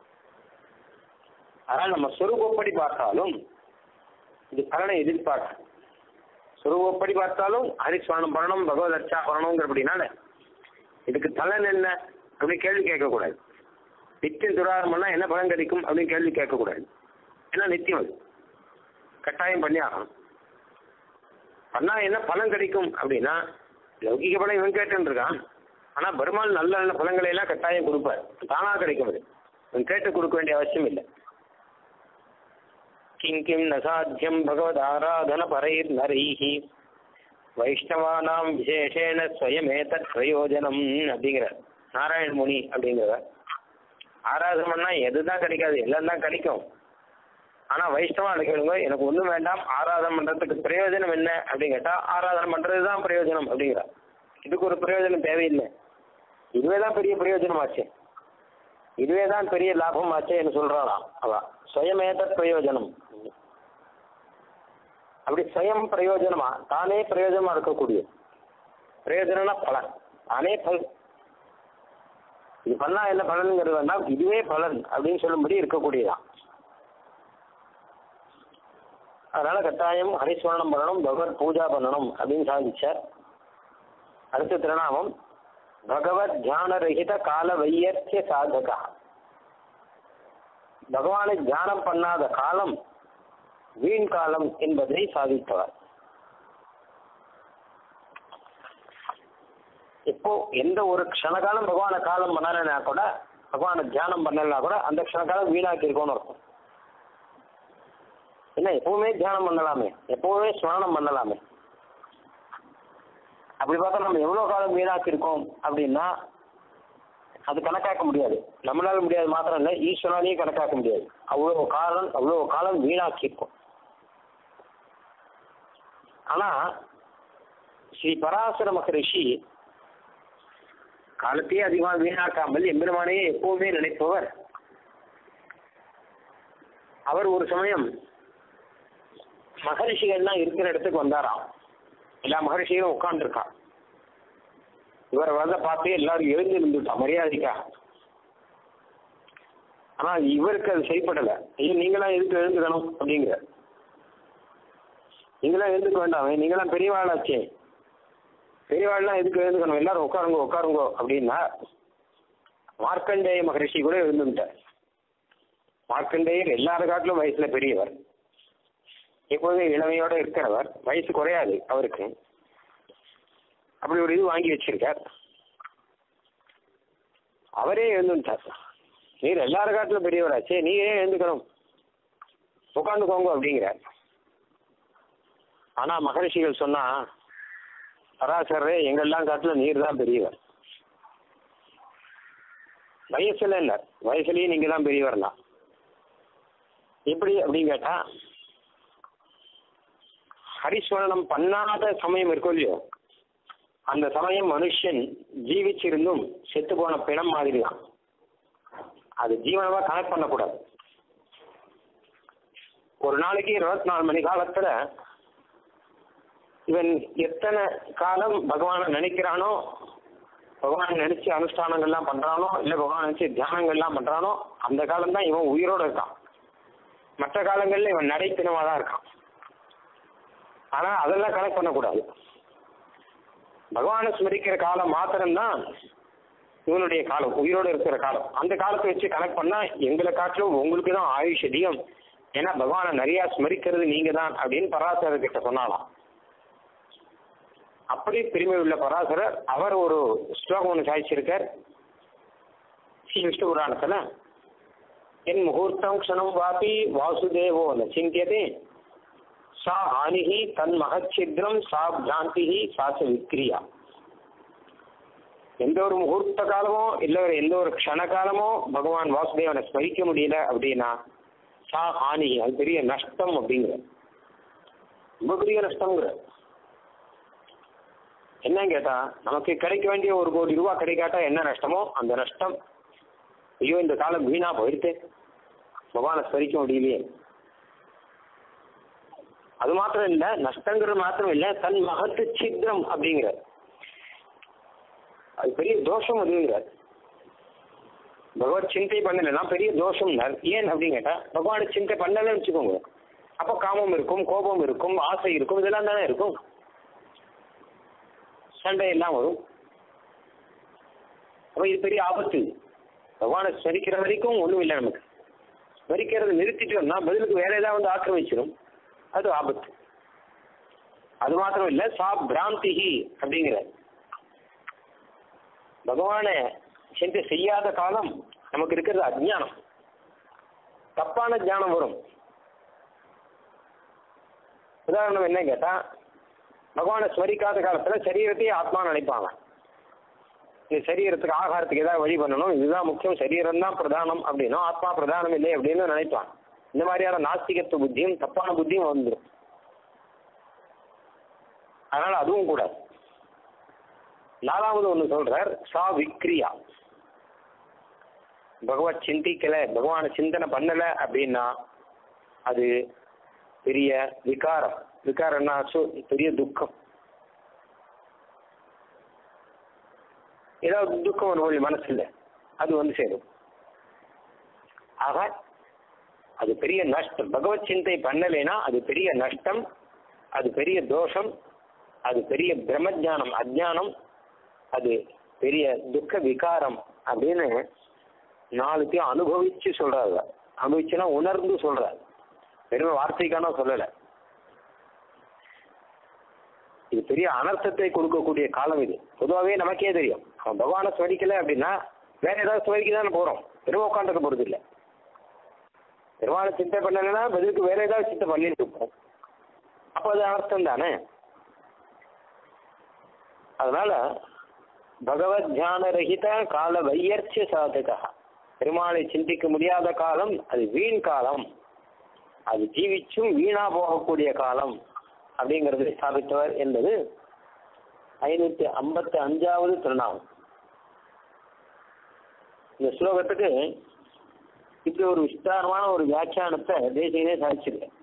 அதனால் நம்ம சொரூபப்படி பார்த்தாலும் இது பலனை எதிர்பார்க்க சொரூபப்படி பார்த்தாலும் ஹரிஸ்வானம் பண்ணணும் பகவத் அர்ச்சா பண்ணணுங்கிற அப்படின்னால இதுக்கு பலன் என்ன அப்படின்னு கேள்வி கேட்கக்கூடாது நித்தியம் துராரம் பண்ணா என்ன பலன் கிடைக்கும் அப்படின்னு கேள்வி கேட்கக்கூடாது ஏன்னா நித்தியம் அது கட்டாயம் பண்ணி ஆகணும் பண்ணா என்ன பலன் கிடைக்கும் அப்படின்னா லௌகிக பலன் இவன் கேட்டுன்னு இருக்கான் ஆனா பெருமாள் நல்ல நல்ல பலன்களை எல்லாம் கட்டாயம் கொடுப்பார் தானா கிடைக்கும் அது இவன் கேட்டு கொடுக்க வேண்டிய அவசியம் இல்லை கிம் கிம் நசாத்தியம் பகவத் ஆராதன பரைர் நரைஹி வைஷ்ணவானாம் விசேஷேன ஸ்வயமேதத் பிரயோஜனம் அப்படிங்கிறார் நாராயண முனி அப்படிங்கிறவர் ஆராதனம்னா எதுதான் கிடைக்காது எல்லாம் தான் கிடைக்கும் ஆனா வைஷ்ணவா கேளுங்க எனக்கு ஒண்ணும் வேண்டாம் ஆராதனை பண்றதுக்கு பிரயோஜனம் என்ன அப்படின்னு கேட்டா ஆராதனை பண்றது தான் பிரயோஜனம் அப்படிங்கிறார் இதுக்கு ஒரு பிரயோஜனம் தேவையில்லை இதுவே தான் பெரிய பிரயோஜனம் ஆச்சு இதுவே தான் பெரிய லாபம் ஆச்சேன்னு சொல்றாளாம் அவ சுயமேத பிரயோஜனம் அப்படி சுயம் பிரயோஜனமா தானே பிரயோஜனமா இருக்கக்கூடிய பிரயோஜனம்னா பலன் தானே பலன் இது பண்ணா என்ன பலனுங்கிறது வேண்டாம் இதுவே பலன் அப்படின்னு சொல்லும்படி இருக்கக்கூடியதான் அதனால கட்டாயம் ஹரிஸ்வரணம் பண்ணணும் பகவத் பூஜா பண்ணணும் அப்படின்னு சாதிச்சார் அடுத்த திருநாமம் பகவத் தியான ரஹித கால வையர்த்திய சாதகா பகவானை தியானம் பண்ணாத காலம் வீண் காலம் என்பதை சாதித்தவர் இப்போ எந்த ஒரு க்ஷணகாலம் பகவான காலம் பண்ணலன்னா கூட பகவானை தியானம் பண்ணலனா கூட அந்த க்ஷணகாலம் வீணாக்கி இருக்கோம்னு இருக்கும் என்ன எப்பவுமே தியானம் பண்ணலாமே எப்பவுமே ஸ்மரணம் பண்ணலாமே அப்படி பார்த்தா நம்ம எவ்வளவு காலம் வீணாக்கி இருக்கோம் அப்படின்னா அது கணக்காக்க முடியாது நம்மளால முடியாது மாத்திரம் இல்லை ஈஸ்வராலையும் கணக்காக்க முடியாது அவ்வளவு காலம் அவ்வளவு காலம் வீணாக்கி இருக்கோம் ஆனா ஸ்ரீ பராசர மகரிஷி காலத்தையே அதிகமாக வீணாக்காமல் எம்பெருமானையே எப்பவுமே நினைப்பவர் அவர் ஒரு சமயம் மகரிஷிகள்லாம் இருக்கிற இடத்துக்கு வந்தாராம் எல்லா மகரிஷிகளும் உட்காந்துருக்கான் இவரை வந்த பார்த்து எல்லாரும் எழுந்து இருந்துட்டா மரியாதைக்கா ஆனா இவருக்கு அது சரிப்படல ஐயோ நீங்களாம் எதுக்கு எழுந்துக்கணும் அப்படிங்கிற நீங்களாம் எழுந்துக்க வேண்டாமே நீங்களாம் பெரியவாளாச்சே பெரியவாள்லாம் எதுக்கு எழுந்துக்கணும் எல்லாரும் உட்காருங்க உட்காருங்க அப்படின்னா மார்க்கண்டேய மகரிஷி கூட எழுந்துட்டார் மார்க்கண்டேயர் எல்லார காட்டிலும் வயசுல பெரியவர் எப்போதும் இளமையோட இருக்கிறவர் வயசு குறையாது அவருக்கு அப்படி ஒரு இது வாங்கி வச்சிருக்கார் அவரே எழுந்துட்டார் நீர் எல்லார காட்டிலும் பெரியவராச்சே நீங்க ஏன் எழுந்துக்கணும் உட்காந்துக்கோங்க அப்படிங்கிறார் ஆனா மகரிஷிகள் சொன்னா பராசரே எங்கெல்லாம் காட்டுல நீர் தான் பெரியவர் வயசுல இல்ல வயசுலயும் நீங்க தான் பெரியவர்லாம் எப்படி அப்படின்னு கேட்டா ஹரிஸ்வரணம் பண்ணாத சமயம் இருக்கும் இல்லையோ அந்த சமயம் மனுஷன் ஜீவிச்சிருந்தும் செத்து போன பிணம் மாதிரி தான் அது ஜீவனமா கனெக்ட் பண்ணக்கூடாது ஒரு நாளைக்கு இருபத்தி நாலு மணி காலத்துல இவன் எத்தனை காலம் பகவானை நினைக்கிறானோ பகவான் நினைச்சு அனுஷ்டானங்கள்லாம் பண்றானோ இல்ல பகவான் நினைச்சு தியானங்கள்லாம் பண்றானோ அந்த காலம் தான் இவன் உயிரோட இருக்கான் மற்ற காலங்கள்ல இவன் நடைப்பினமா தான் இருக்கான் ஆனா அதெல்லாம் கனெக்ட் பண்ணக்கூடாது பகவானை ஸ்மரிக்கிற காலம் மாத்திரம்தான் இவனுடைய காலம் உயிரோட இருக்கிற காலம் அந்த காலத்தை வச்சு கனெக்ட் பண்ணா எங்களை காட்டிலும் உங்களுக்கு தான் ஆயுஷ் அதிகம் ஏன்னா பகவானை நிறைய ஸ்மரிக்கிறது நீங்க தான் அப்படின்னு பராசரர் கிட்ட சொன்னாலாம் அப்படி பெருமை உள்ள பராசரர் அவர் ஒரு ஸ்லோகம் ஒன்று சாதிச்சிருக்கார் ஸ்ரீ விஷ்ணு புராணத்துல என் முகூர்த்தம் க்ஷணம் வாபி வாசுதேவோ ந சிந்தியதே சா ஹானிஹி தன் மகச்சித்ரம் சா பிராந்திஹி சாச விக்ரியா எந்த ஒரு முகூர்த்த காலமோ இல்ல ஒரு எந்த ஒரு க்ஷண காலமோ பகவான் வாசுதேவனை ஸ்மரிக்க முடியல அப்படின்னா சா ஹானி அது பெரிய நஷ்டம் அப்படிங்கிற ரொம்ப பெரிய நஷ்டங்கிற என்ன கேட்டா நமக்கு கிடைக்க வேண்டிய ஒரு கோடி ரூபாய் கிடைக்காட்டா என்ன நஷ்டமோ அந்த நஷ்டம் ஐயோ இந்த காலம் வீணா போயிடுத்து பகவானை ஸ்மரிக்க முடியலையே அது மாத்திரம் இல்ல நஷ்டங்கிறது மாத்திரம் இல்ல தன் மகத்து சித்திரம் அப்படிங்கிற அது பெரிய தோஷம் அதுங்கிறார் பகவத் சிந்தை பண்ணலைன்னா பெரிய தோஷம்னார் ஏன் அப்படின்னு கேட்டா பகவானை சிந்தை பண்ணலன்னு வச்சுக்கோங்க அப்போ காமம் இருக்கும் கோபம் இருக்கும் ஆசை இருக்கும் இதெல்லாம் தானே இருக்கும் சண்டை எல்லாம் வரும் அப்போ இது பெரிய ஆபத்து பகவானை ஸ்மரிக்கிற வரைக்கும் ஒன்றும் இல்லை நமக்கு ஸ்மரிக்கிறத நிறுத்திட்டோம்னா பதிலுக்கு வேற ஏதாவது வந்து ஆக்கிரமிச்சிடும் அது ஆபத்து அது மாத்திரம் இல்லை சா பிராந்திகி அப்படிங்கிற பகவானை சிந்தை செய்யாத காலம் நமக்கு இருக்கிறது அஜ்ஞானம் தப்பான ஞானம் வரும் உதாரணம் என்ன கேட்டா பகவானை ஸ்மரிக்காத காலத்துல சரீரத்தையே ஆத்மா நினைப்பாங்க இந்த சரீரத்துக்கு ஆகாரத்துக்கு ஏதாவது வழி பண்ணணும் இதுதான் முக்கியம் சரீரம் தான் பிரதானம் அப்படின்னும் ஆத்மா பிரதானம் இல்லை அப்படின்னு நினைப்பான் இந்த மாதிரியான நாஸ்திகத்துவ புத்தியும் தப்பான புத்தியும் வந்துடும் அதனால அதுவும் கூடாது நாலாவது ஒன்று சொல்றார் சா விக்ரியா பகவத் சிந்திக்கல பகவானை சிந்தனை பண்ணல அப்படின்னா அது பெரிய விகாரம் விகாரம்னா சு- பெரிய துக்கம் ஏதாவது துக்கம் ஒரு மனசுல அது வந்து சேரும் ஆக அது பெரிய நஷ்டம் பகவத் சிந்தை பண்ணலைன்னா அது பெரிய நஷ்டம் அது பெரிய தோஷம் அது பெரிய பிரம்மஜானம் அஜ்ஞானம் அது பெரிய துக்க விகாரம் அப்படின்னு நாலுத்தையும் அனுபவிச்சு சொல்றாரு அனுபவிச்சுன்னா உணர்ந்து சொல்றாரு வெறும் வார்த்தைக்கான சொல்லல இது பெரிய அனர்த்தத்தை கொடுக்கக்கூடிய காலம் இது பொதுவாகவே நமக்கே தெரியும் அவன் பகவானை ஸ்மரிக்கல அப்படின்னா வேற ஏதாவது ஸ்மரிக்க தானே போறோம் வெறும் உட்காந்துக்க போறது இல்லை பெருமாளை சிந்தை பண்ணலைன்னா பதிலுக்கு வேற ஏதாவது சிந்தை பண்ணிட்டு இருப்போம் அப்போ அது அனர்த்தம் தானே அதனால பகவத் தியான ரஹித கால வையர்ச்சிய சாதகா பெருமாளை சிந்திக்க முடியாத காலம் அது வீண் காலம் அது ஜீவிச்சும் வீணா போகக்கூடிய காலம் அப்படிங்கறதை ஸ்தாபித்தவர் என்பது ஐநூத்தி ஐம்பத்தி அஞ்சாவது திருநாமம் இந்த ஸ்லோகத்துக்கு இப்படி ஒரு விஸ்தாரமான ஒரு வியாக்கியானத்தை தேசியனே சாதிச்சிருக்கேன்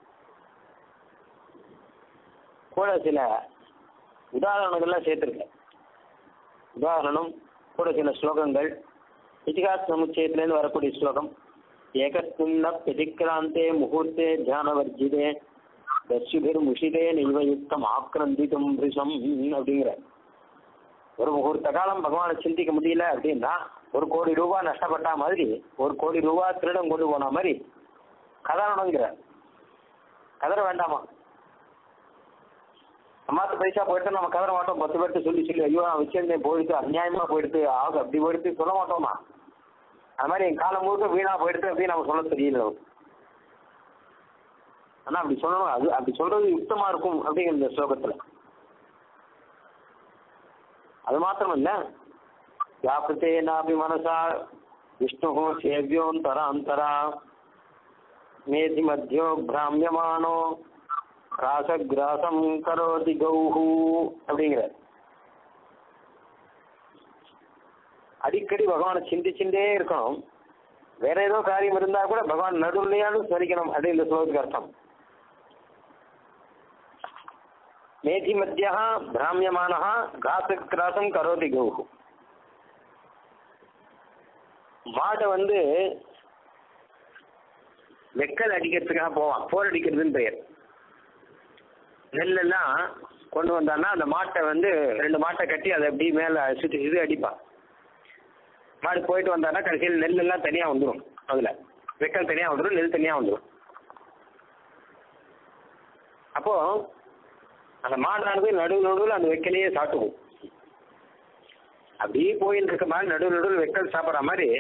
கூட சில உதாரணங்கள்லாம் சேர்த்திருக்கேன் உதாரணம் கூட சில ஸ்லோகங்கள் இதிகாச சமுச்சயத்திலேருந்து வரக்கூடிய ஸ்லோகம் ஏகஸ்மின்ன பிரதிக்ராந்தே முகூர்த்தே தியானவர்ஜிதே தஸ்யுபிர் முஷிதே நைவயுக்தம் ஆக்கிரந்திக்கும் ரிஷம் அப்படிங்கிற ஒரு முகூர்த்த காலம் பகவானை சிந்திக்க முடியல அப்படின்னா ஒரு கோடி ரூபாய் நஷ்டப்பட்ட மாதிரி ஒரு கோடி ரூபாய் திருடம் கொண்டு போன மாதிரி கதறணுங்கிற கதற வேண்டாமா அம்மாத்து பைசா போயிட்டு நம்ம கதற மாட்டோம் பத்து பேர்த்து சொல்லி சொல்லி ஐயோ நான் வச்சிருந்தேன் போயிடுத்து அநியாயமா போயிடுத்து ஆக அப்படி போயிடுத்து சொல்ல மாட்டோமா அது மாதிரி என் காலம் முழுக்க வீணா போயிடுத்து அப்படின்னு நம்ம சொல்ல தெரியல நமக்கு. ஆனா அப்படி சொல்லணும் அது அப்படி சொல்றது யுக்தமா இருக்கும் அப்படிங்கிற இந்த ஸ்லோகத்துல அது மாத்திரம் இல்ல வியாபிருத்தேனாபி மனசா விஷ்ணு சேவியோந்தர அந்தரா மேதி மத்தியோ பிராமியமானோ ராசகிராசம் கரோதி கௌஹு அப்படிங்கிற அடிக்கடி பகவானை சிந்திச்சுட்டே இருக்கணும் வேற ஏதோ காரியம் இருந்தா கூட பகவான் நடுவுலையாலும் ஸ்மரிக்கணும் அப்படின்னு இந்த ஸ்லோகத்துக்கு அர்த்தம் மேதி மத்தியா பிராமியமான கிராசகிராசம் கரோதி கௌஹு மாட்டை வந்து வெக்கல் அடிக்கிறதுக்காக போவான் போர் அடிக்கிறதுன்னு பெயர் நெல்லெல்லாம் கொண்டு வந்தான்னா அந்த மாட்டை வந்து ரெண்டு மாட்டை கட்டி அதை அப்படி மேலே சுற்றி இது அடிப்பான் மாடு போயிட்டு வந்தான்னா கடைசியில் நெல் எல்லாம் தனியாக வந்துடும் அதில் வெக்கல் தனியாக வந்துடும் நெல் தனியாக வந்துடும் அப்போ அந்த மாடானது நடுவு நடுவில் அந்த வெக்கலையே சாப்பிட்டுக்கும் அப்படியே போயின்னு இருக்க மாதிரி நடுவு நடுவில் வெக்கல் சாப்பிட்ற மாதிரி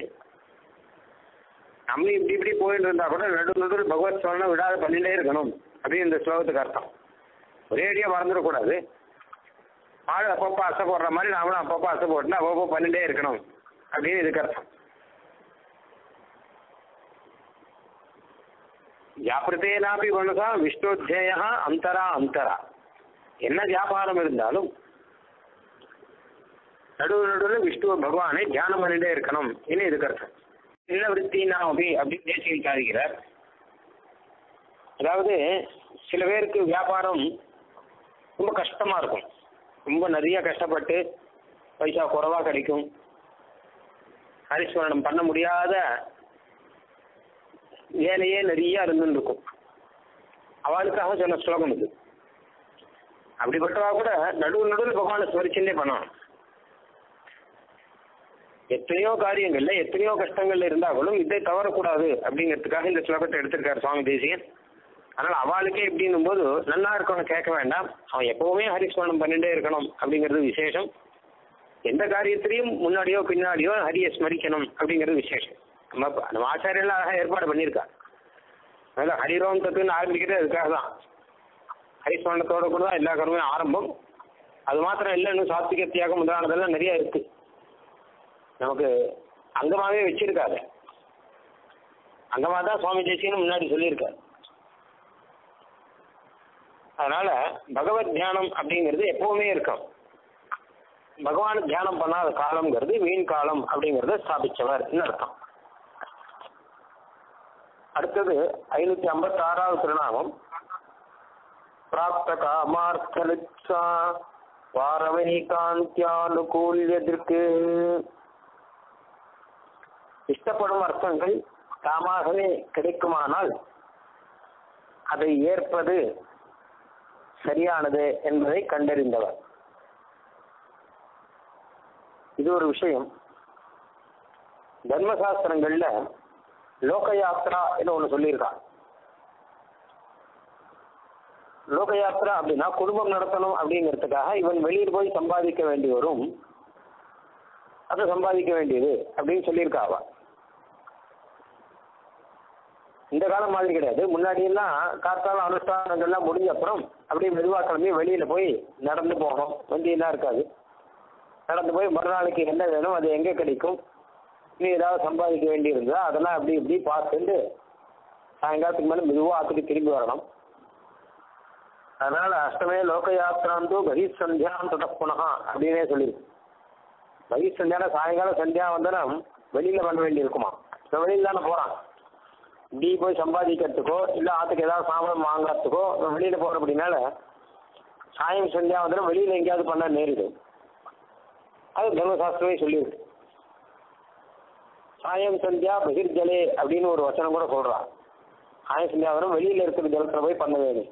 நம்ம இப்படி இப்படி போயிட்டு இருந்தா கூட நடுவு நடுவில் பகவத் சொல்லணும் விடாத பண்ணிட்டே இருக்கணும் அப்படின்னு இந்த ஸ்லோகத்துக்கு அர்த்தம் ஒரே அடியாக மறந்துடக்கூடாது மாடு அப்பப்போ அசை போடுற மாதிரி நாமளும் அப்பப்போ அசை போட்டுனா அப்பப்போ பண்ணிட்டே இருக்கணும் அப்படின்னு இதுக்கு அர்த்தம் வியாபிருத்தேனாபி மனசா விஷ்ணோத்திய அந்தரா அந்தரா என்ன வியாபாரம் இருந்தாலும் நடுவு நடுவில் விஷ்ணு பகவானை தியானம் பண்ணிட்டே இருக்கணும் இன்னும் இதுக்கு அர்த்தம் என்ன விற்த்தினா அப்படி அப்படின்னு தேசியம் சாதிக்கிறார் அதாவது சில பேருக்கு வியாபாரம் ரொம்ப கஷ்டமா இருக்கும் ரொம்ப நிறைய கஷ்டப்பட்டு பைசா குறைவா கிடைக்கும் ஹரிஸ்மரணம் பண்ண முடியாத வேலையே நிறைய இருந்துன்னு இருக்கும் அவளுக்காக சொன்ன ஸ்லோகம் இது அப்படிப்பட்டவா கூட நடுவு நடுவில் பகவானை ஸ்மரிச்சுன்னே பண்ணணும் எத்தனையோ காரியங்கள்ல எத்தனையோ கஷ்டங்கள்ல இருந்தாலும் இதை தவறக்கூடாது அப்படிங்கிறதுக்காக இந்த ஸ்லோகத்தை எடுத்திருக்காரு சுவாமி தேசியன் அதனால அவளுக்கே இப்படின்னும் போது நல்லா இருக்கணும் கேட்க வேண்டாம் அவன் எப்பவுமே ஹரிஸ்மரணம் பண்ணிட்டே இருக்கணும் அப்படிங்கிறது விசேஷம் எந்த காரியத்திலையும் முன்னாடியோ பின்னாடியோ ஹரியை ஸ்மரிக்கணும் அப்படிங்கிறது விசேஷம் நம்ம நம்ம ஆச்சாரியெல்லாம் அழகாக ஏற்பாடு பண்ணியிருக்கா அதனால ஹரிரோம் தத்துன்னு ஆரம்பிக்கிறது அதுக்காக தான் ஹரிஸ்மரணத்தோட கூட தான் எல்லா கர்மையும் ஆரம்பம் அது மாத்திரம் இல்லை இன்னும் சாத்விக தியாகம் முதலானதெல்லாம் நிறைய இருக்கு நமக்கு அங்கமாவே வச்சிருக்காரு அங்கமா தான் சுவாமி தேசியன்னு முன்னாடி சொல்லியிருக்காரு அதனால பகவத் தியானம் அப்படிங்கிறது எப்பவுமே இருக்கும் பகவான் தியானம் பண்ணாத காலம்ங்கிறது வீண் காலம் அப்படிங்கறத ஸ்தாபிச்சவர் அர்த்தம் அடுத்தது ஐநூத்தி ஐம்பத்தி ஆறாவது திருநாமம் பிராப்த காமார்த்தலிப்சா வாரவை காந்தியானுகூல்யத்திற்கு இஷ்டப்படும் அர்த்தங்கள் தாமாகவே கிடைக்குமானால் அதை ஏற்பது சரியானது என்பதை கண்டறிந்தவர் இது ஒரு விஷயம் தர்மசாஸ்திரங்கள்ல லோக யாத்ரா ஒன்று சொல்லியிருக்கான் லோக யாத்ரா அப்படின்னா குடும்பம் நடத்தணும் அப்படிங்கிறதுக்காக இவன் வெளியில் போய் சம்பாதிக்க வேண்டி வரும் அதை சம்பாதிக்க வேண்டியது அப்படின்னு சொல்லியிருக்கா அவ இந்த காலம் மாதிரி கிடையாது முன்னாடி எல்லாம் காத்தால அனுஷ்டானங்கள்லாம் முடிஞ்ச அப்புறம் அப்படியே மெதுவா கிளம்பி வெளியில போய் நடந்து போகணும் வண்டியெல்லாம் இருக்காது நடந்து போய் மறுநாளைக்கு என்ன வேணும் அது எங்கே கிடைக்கும் நீ ஏதாவது சம்பாதிக்க வேண்டி இருந்தா அதெல்லாம் அப்படி இப்படி பார்த்துட்டு சாயங்காலத்துக்கு மேலே மெதுவாக ஆத்துக்கு திரும்பி வரணும் அதனால அஷ்டமே லோக யாத்திராந்தோ பகிர் சந்தியாம் தத புனகா அப்படின்னே சொல்லியிருக்கு பகிர் சந்தியான சாயங்காலம் சந்தியா வந்தனா வெளியில பண்ண வேண்டி இருக்குமா இப்போ வெளியில தானே போறான் இப்படி போய் சம்பாதிக்கிறதுக்கோ இல்லை ஆத்துக்கு ஏதாவது சாமான் வாங்குறதுக்கோ வெளியில போற அப்படின்னால சாயம் சந்தியா வந்தா வெளியில எங்கேயாவது பண்ண நேரிடும் அது தர்மசாஸ்திரமே சொல்லியிருக்கு சாயம் சந்தியா பகிர்ஜலே அப்படின்னு ஒரு வசனம் கூட சொல்றான் சாயம் சந்தியா வரும் வெளியில இருக்கிற ஜலத்துல போய் பண்ண வேணும்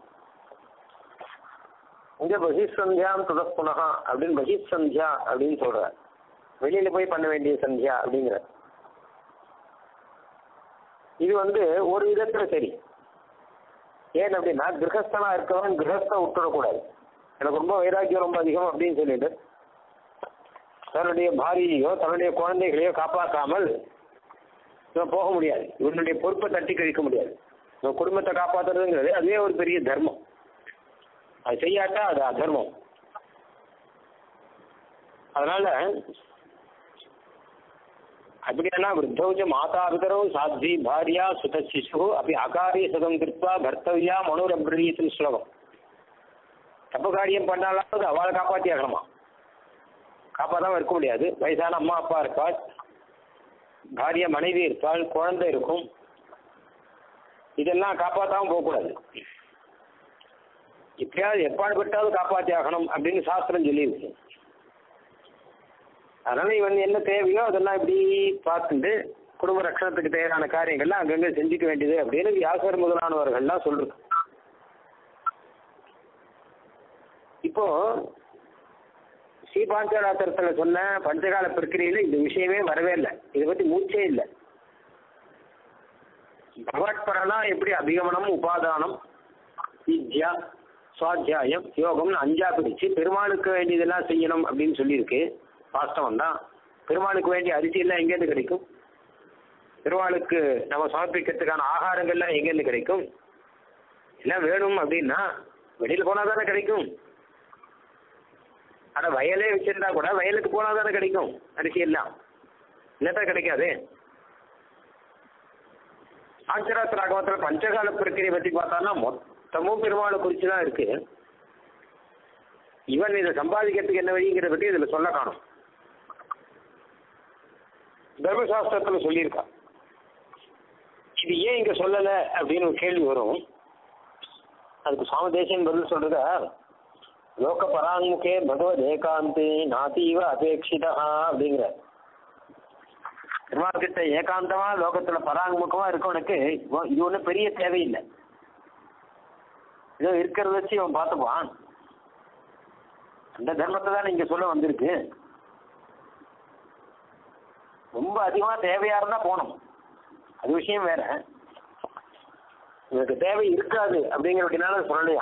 இங்க பகிர் சந்தியாம் துதப் புனகா அப்படின்னு பகிர் சந்தியா அப்படின்னு சொல்ற வெளியில போய் பண்ண வேண்டிய சந்தியா அப்படிங்கிற இது வந்து ஒரு விதத்துல சரி ஏன் அப்படின்னா கிரகஸ்தனா இருக்கவன் கிரகஸ்த விட்டுடக்கூடாது எனக்கு ரொம்ப வைராக்கியம் ரொம்ப அதிகம் அப்படின்னு சொல்லிட்டு தன்னுடைய பாரியையோ தன்னுடைய குழந்தைகளையோ காப்பாற்றாமல் இவன் போக முடியாது இவனுடைய பொறுப்பை தட்டி கழிக்க முடியாது இவன் குடும்பத்தை காப்பாற்றுறதுங்கிறது அதுவே ஒரு பெரிய தர்மம் அது செய்யாட்டா அது அதர்மம் அதனால அப்படின்னா விருத்தௌச்ச மாதா பிதரோ சாத்வி பாரியா சுத சிசு அப்படி அகாரிய சுதம் கிருத்வா கர்த்தவியா மனோரபிரீத்தின் ஸ்லோகம் தப்பு காரியம் பண்ணாலாவது அவளை காப்பாற்றி ஆகணுமா காப்பாற்றாம இருக்க முடியாது வயசான அம்மா அப்பா இருப்பாள் பாரிய மனைவி இருப்பாள் குழந்தை இருக்கும் இதெல்லாம் காப்பாற்றாம போகக்கூடாது எப்பயாவது எப்பாடுபட்டாவது காப்பாற்றி ஆகணும் அப்படின்னு சாஸ்திரம் சொல்லியிருக்கு அதனால இவன் என்ன தேவையோ அதெல்லாம் இப்படி பார்த்துட்டு குடும்ப ரட்சணத்துக்கு தேவையான காரியங்கள்லாம் அங்கங்க செஞ்சுக்க வேண்டியது அப்படின்னு வியாசர் முதலானவர்கள்லாம் சொல்றது இப்போ ஸ்ரீபாஞ்சராத்திரத்துல சொன்ன பஞ்சகால பிரக்கிரியில இந்த விஷயமே வரவே இல்லை இதை பத்தி மூச்சே இல்லை பகவத்பரனா எப்படி அபிகமனம் உபாதானம் வித்யா சுவாத்தியாயம் யோகம்னு அஞ்சா பிடிச்சு பெருமாளுக்கு வேண்டியதெல்லாம் செய்யணும் அப்படின்னு சொல்லியிருக்கு வாஸ்தவம் தான் பெருமாளுக்கு வேண்டிய அரிசி எல்லாம் எங்கேருந்து கிடைக்கும் பெருமாளுக்கு நம்ம சமர்ப்பிக்கிறதுக்கான ஆகாரங்கள்லாம் எங்கேருந்து கிடைக்கும் எல்லாம் வேணும் அப்படின்னா வெளியில் போனால் தானே கிடைக்கும் ஆனால் வயலே வச்சிருந்தா கூட வயலுக்கு போனால் தானே கிடைக்கும் அரிசி எல்லாம் இல்லாட்டா கிடைக்காது ஆச்சராத் ராகவத்தில் பஞ்சகால பிரக்கிரியை பற்றி பார்த்தோம்னா மொத்தமும் பெருமாளை குறித்து தான் இருக்கு இவன் இதை சம்பாதிக்கிறதுக்கு என்ன வழிங்கிறத பற்றி இதில் சொல்ல காணும் தர்மசாஸ்திரத்தில் சொல்லியிருக்கா இது ஏன் இங்கே சொல்லலை அப்படின்னு ஒரு கேள்வி வரும் அதுக்கு சாமதேசன் பதில் சொல்றத லோக பராங்முகே பகவத் ஏகாந்தி நாதீவ அபேட்சிதா அப்படிங்கிற பெருமாள் கிட்ட ஏகாந்தமா லோகத்துல பராங்முகமா இருக்கவனுக்கு இவன் இது ஒன்றும் பெரிய தேவையில்லை ஏதோ இருக்கிறத வச்சு இவன் பார்த்துப்பான் அந்த தர்மத்தை தான் இங்க சொல்ல வந்திருக்கு ரொம்ப அதிகமா தேவையா இருந்தா போகணும் அது விஷயம் வேற இவனுக்கு தேவை இருக்காது அப்படிங்கிறதுனால சொல்லலையா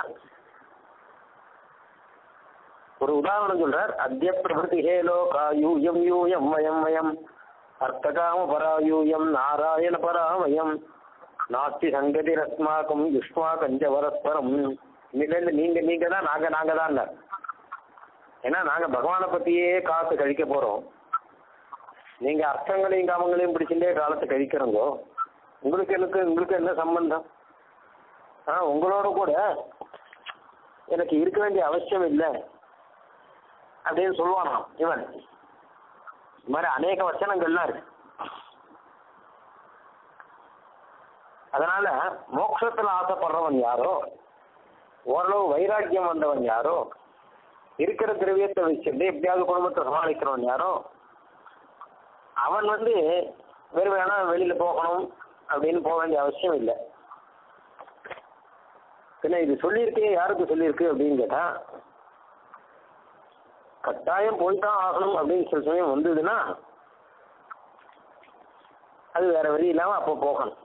ஒரு உதாரணம் சொல்றார் அத்திய பிரபுதி ஹே லோகா யூயம் யூயம் வயம் வயம் அர்த்தகாம பராயூயம் நாராயண பராமயம் நாஸ்தி சங்கதி ரஸ்மாக்கம் யுஷ்மா கஞ்ச வரஸ்பரம் இன்னிலேருந்து நீங்க நீங்க தான் நாங்க நாங்க தான் ஏன்னா நாங்க பகவானை பத்தியே காத்து கழிக்க போறோம் நீங்க அர்த்தங்களையும் காமங்களையும் பிடிச்சிட்டே காலத்தை கழிக்கிறோங்கோ உங்களுக்கு எனக்கு உங்களுக்கு என்ன சம்பந்தம் ஆ உங்களோட கூட எனக்கு இருக்க வேண்டிய அவசியம் இல்லை அப்படின்னு சொல்லுவானாம் இவன் இது மாதிரி அநேக வச்சனங்கள்லாம் இருக்கு அதனால மோட்சத்துல ஆசைப்படுறவன் யாரோ ஓரளவு வைராக்கியம் வந்தவன் யாரோ இருக்கிற திரவியத்தை வச்சுட்டு எப்படியாவது குடும்பத்தை சமாளிக்கிறவன் யாரோ அவன் வந்து வேறு வேணா வெளியில போகணும் அப்படின்னு போக வேண்டிய அவசியம் இல்லை பின்ன இது சொல்லியிருக்கே யாருக்கு சொல்லியிருக்கு அப்படின்னு கேட்டா கட்டாயம் போய்தான் ஆகணும் அப்படின்னு சில சமயம் வந்ததுன்னா அது வேற வழி இல்லாம அப்போ போகணும்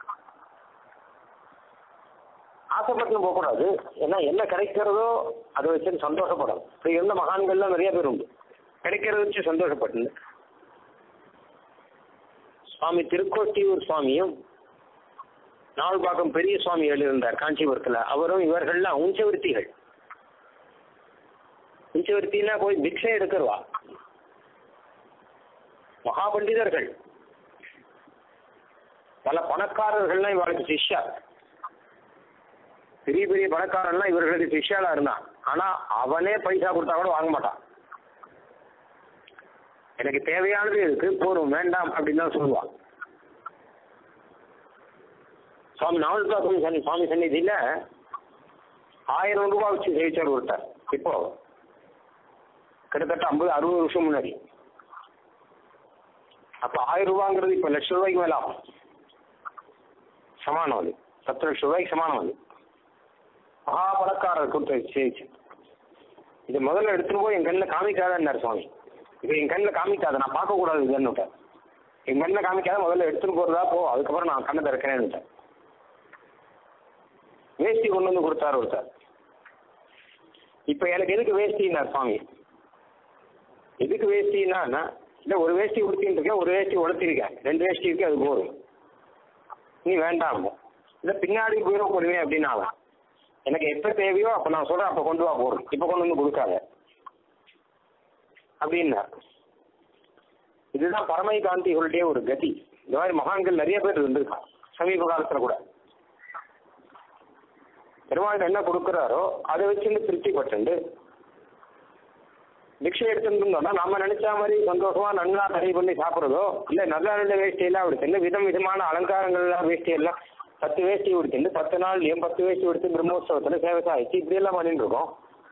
ஆசைப்பட்டு போகக்கூடாது ஏன்னா என்ன கிடைக்கிறதோ அதை வச்சு சந்தோஷப்படணும் இப்படி இருந்த மகான்கள்லாம் நிறைய பேர் உண்டு கிடைக்கிறத வச்சு சந்தோஷப்பட்டு சுவாமி திருக்கோட்டியூர் சுவாமியும் நாவல்பாக்கம் பெரிய சுவாமி எழுதியிருந்தார் காஞ்சிபுரத்தில் அவரும் இவர்கள்லாம் உஞ்சவருத்திகள் உஞ்சவருத்தினா போய் பிக்ஷை எடுக்கிறவா மகா பண்டிதர்கள் பல பணக்காரர்கள்லாம் இவளுக்கு சிஷ்யா பெரிய பெரிய பணக்காரன்லாம் இவர்களுக்கு சிஷ்யாலா இருந்தான் ஆனா அவனே பைசா கொடுத்தா கூட வாங்க மாட்டான் எனக்கு தேவையானது இருக்கு போரும் வேண்டாம் அப்படின்னு தான் சொல்லுவான் சுவாமி நாவல்பாக்கம் சன்னி சுவாமி சந்நிதியில ஆயிரம் ரூபாய் வச்சு ஜெயிச்சார் ஒருத்தர் இப்போ கிட்டத்தட்ட ஐம்பது அறுபது வருஷம் முன்னாடி அப்ப ஆயிரம் ரூபாங்கிறது இப்ப லட்ச ரூபாய்க்கு மேல ஆகும் சமானம் அது பத்து லட்சம் ரூபாய்க்கு சமானம் அது மகா பணக்காரர் கொடுத்து ஜெயிச்சு இது முதல்ல எடுத்துட்டு போய் என் கண்ணில் காமிக்காதன்னார் சுவாமி இது என் கண்ணில் காமிக்காத நான் பார்க்கக்கூடாது இதுன்னு என் கண்ணில் காமிக்காத முதல்ல எடுத்துட்டு போறதா போ அதுக்கப்புறம் நான் கண்ணை திறக்கிறேன்னு வேஷ்டி கொண்டு வந்து கொடுத்தாரு ஒருத்தர் இப்ப எனக்கு எதுக்கு வேஷ்டின்னார் சுவாமி எதுக்கு வேஷ்டின்னா இல்ல ஒரு வேஷ்டி உடுத்தின்னு இருக்கேன் ஒரு வேஷ்டி உடுத்திருக்கேன் ரெண்டு வேஷ்டி இருக்கு அது போதும் நீ வேண்டாம் இல்ல பின்னாடி போயிடும் போடுவே அப்படின்னு அவன் எனக்கு எப்ப தேவையோ அப்ப நான் சொல்றேன் அப்ப கொண்டு வா போறோம் இப்ப கொண்டு வந்து கொடுக்காத அப்படின்னா இதுதான் பரமை காந்திகளுடைய ஒரு கதி இந்த மாதிரி மகான்கள் நிறைய பேர் இருந்திருக்கான் சமீப காலத்துல கூட பெருமாள் என்ன கொடுக்குறாரோ அதை வச்சுட்டு திருப்தி பட்டு பிக்ஷை எடுத்துருந்தோம்னா நம்ம நினைச்ச மாதிரி சந்தோஷமா நல்லா நிறைய பண்ணி சாப்பிட்றதோ இல்ல நல்ல நல்ல வேஷ்டி எல்லாம் எடுத்துட்டு விதம் விதமான அலங்காரங்கள்லாம் வேஷ்டி எல்லாம் பத்து வேஷ்டி உடுத்திட்டு பத்து நாள் ஏன் பத்து வேஷ்டி எடுத்து பிரம்மோத்சவத்துல சேவை சாதிச்சு இப்படி எல்லாம் பண்ணிட்டு இருக்கோம்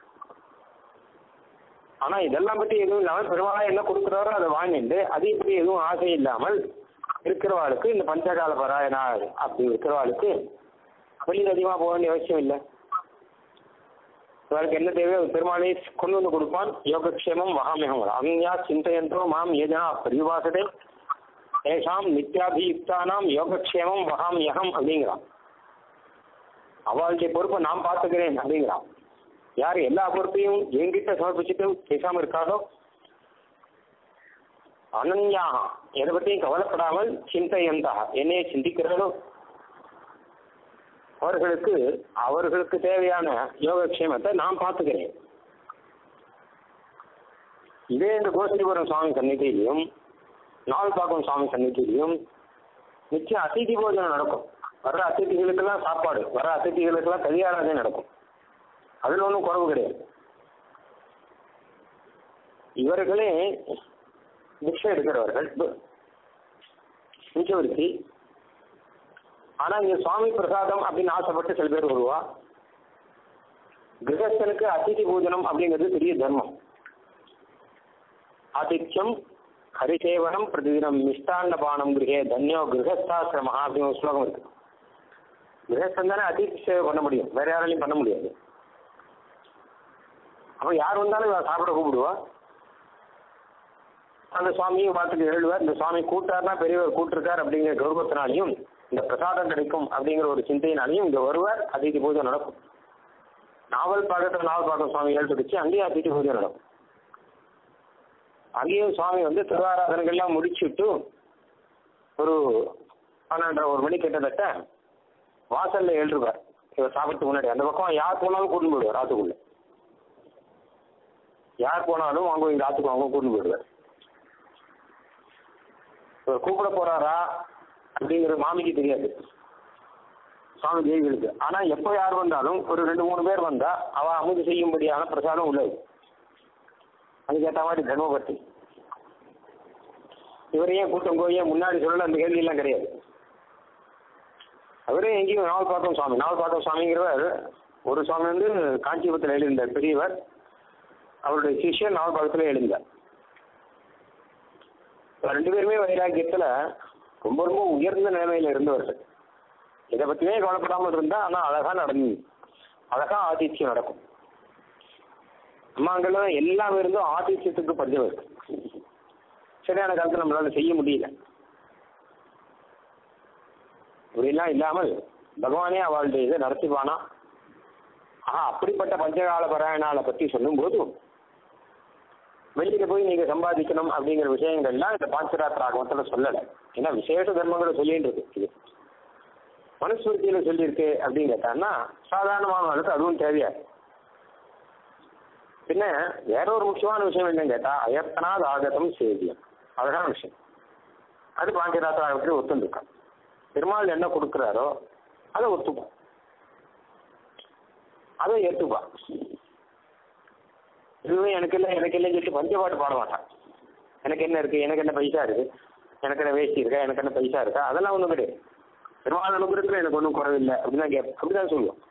ஆனா இதெல்லாம் பத்தி எதுவும் இல்லாம பெருமாளா என்ன கொடுக்குறாரோ அதை வாங்கிட்டு அது இப்படி எதுவும் ஆசை இல்லாமல் இருக்கிறவாளுக்கு இந்த பஞ்சகால பராயணா அப்படி இருக்கிறவாளுக்கு வெளியில் அதிகமாக போக வேண்டிய அவசியம் இல்லை இவருக்கு என்ன தேவையோ பெருமாளை கொண்டு வந்து கொடுப்பான் யோகக்ஷேமம் மகாமியம் அன்யா சிந்தையந்தோ மாம் ஏஜனா பரிவாசதே ஏஷாம் நித்யாபியுக்தானாம் யோகக்ஷேமம் மகாமியகம் அப்படிங்கிறான் அவளுடைய பொறுப்பை நான் பார்த்துக்கிறேன் அப்படிங்கிறான் யார் எல்லா பொறுப்பையும் என்கிட்ட சமர்ப்பிச்சுட்டு பேசாம இருக்காதோ அனன்யாக எதை பற்றியும் கவலைப்படாமல் சிந்தையந்தா என்னையே சிந்திக்கிறாரோ அவர்களுக்கு அவர்களுக்கு தேவையான யோகக்ஷேமத்தை நான் பார்த்துக்கிறேன் இதே இந்த கோஷ்டிபுரம் சுவாமி சந்நிதியிலையும் நாள்பாக்கம் சுவாமி சந்நிதியிலையும் நிச்சயம் அதிதி போஜனம் நடக்கும் வர்ற அதிதிகளுக்கெல்லாம் சாப்பாடு வர அதிதிகளுக்கெல்லாம் கல்யாணமே நடக்கும் அதில் ஒன்றும் குறவு கிடையாது இவர்களே பிக்ஷை எடுக்கிறவர்கள் நிச்சயவருத்தி ஆனா இங்க சுவாமி பிரசாதம் அப்படின்னு ஆசைப்பட்டு சில பேர் வருவா கிரகஸ்தனுக்கு அதிதி பூஜனம் அப்படிங்கிறது பெரிய தர்மம் ஆதித்யம் ஹரிசேவனம் பிரதிதினம் மிஷ்டாண்ட பானம் கிரகே தன்யோ கிரகஸ்தாசிரமஹா அப்படின்னு ஒரு ஸ்லோகம் இருக்கு கிரகஸ்தன் தானே அதிதி சேவை பண்ண முடியும் வேற யாராலையும் பண்ண முடியாது அப்ப யார் வந்தாலும் இவன் சாப்பிட கூப்பிடுவா அந்த சுவாமியும் பார்த்துட்டு எழுதுவார் இந்த சுவாமி கூட்டார்னா பெரியவர் கூட்டிருக்கார் அப்படிங்கிற கௌரவத்தினாலையும் இந்த பிரசாதம் கிடைக்கும் அப்படிங்கிற ஒரு சிந்தையினாலையும் இங்க வருவார் அதிதி பூஜை நடக்கும் நாவல் பாக்கத்தில் நாவல் பாக்கம் சுவாமி எழுத்துடுச்சு அங்கேயும் அதிதி பூஜை நடக்கும் அங்கேயும் சுவாமி வந்து திருவாராதனங்கள்லாம் முடிச்சுட்டு ஒரு பன்னெண்டரை ஒரு மணி கிட்டத்தட்ட வாசல்ல எழுதுவார் இவர் சாப்பிட்டு முன்னாடி அந்த பக்கம் யார் போனாலும் கூட்டின்னு போயிடுவார் ஆத்துக்குள்ள யார் போனாலும் அவங்க இங்க ஆத்துக்கு அவங்க கூட்டின்னு போயிடுவார் இவர் கூப்பிட போறாரா அப்படிங்கிறது மாமிக்கு தெரியாது சுவாமி தேவிகளுக்கு ஆனா எப்போ யார் வந்தாலும் ஒரு ரெண்டு மூணு பேர் வந்தா அவ அமுது செய்யும்படியான பிரசாதம் உள்ளது அதுக்கேற்ற மாதிரி தர்மபத்தி இவரையே கூட்டம் போய் முன்னாடி சொல்லல அந்த கேள்வி எல்லாம் கிடையாது அவரே எங்கேயும் நாவல் பாக்கம் சுவாமி நாவல் பாக்கம் சுவாமிங்கிறவர் ஒரு சுவாமி வந்து காஞ்சிபுரத்தில் எழுந்தார் பெரியவர் அவருடைய சிஷ்யன் நாவல் பாக்கத்தில் எழுந்தார் ரெண்டு பேருமே வைராக்கியத்துல ரொம்ப ரொம்ப உயர்ந்த நிலைமையில இருந்தவர்கள் இதை பத்தியே கவலைப்படாமல் இருந்தா ஆனா அழகா நடந்து அழகா ஆதித்யம் நடக்கும் அம்மாங்கள்ல எல்லாம் இருந்தும் ஆதித்யத்துக்கு படிச்சவர் சரியான காலத்துல நம்மளால செய்ய முடியல இப்படிலாம் இல்லாமல் பகவானே அவளுடைய இதை நடத்திப்பானா ஆஹா அப்படிப்பட்ட பஞ்சகால பராயணால பத்தி சொல்லும்போது வெளியில போய் நீங்க சம்பாதிக்கணும் அப்படிங்கிற விஷயங்கள்லாம் இந்த பாஞ்சராத்திர ஆகமத்துல சொல்லலை ஏன்னா விசேஷ தர்மங்களை சொல்லிட்டு இருக்கு இது மனுஸ்மிருதியில சொல்லியிருக்கு அப்படின்னு கேட்டான்னா சாதாரணமானவர்களுக்கு அதுவும் தேவையா பின்ன வேற ஒரு முக்கியமான விஷயம் என்னன்னு கேட்டா அயத்தனாத் ஆகதம் சேவியம் அழகான விஷயம் அது பாஞ்சராத்திர ஆகத்தில் ஒத்துருக்கான் பெருமாள் என்ன கொடுக்குறாரோ அதை ஒத்துப்பான் அதை ஏற்றுப்பான் இதுவே எனக்கு இல்லை எனக்கு இல்லைன்னு சொல்லிட்டு பஞ்சபாட்டு பாட மாட்டான் எனக்கு என்ன இருக்கு எனக்கு என்ன பைசா இருக்கு எனக்கு என்ன வேஷ்டி இருக்கா எனக்கு என்ன பைசா இருக்கா அதெல்லாம் ஒன்றும் கிடையாது பெருமாள் அனுகிரகத்தில் எனக்கு ஒன்றும் குறவில்லை அப்படிதான் கேட்பேன் அப்படிதான் சொல்லுவோம்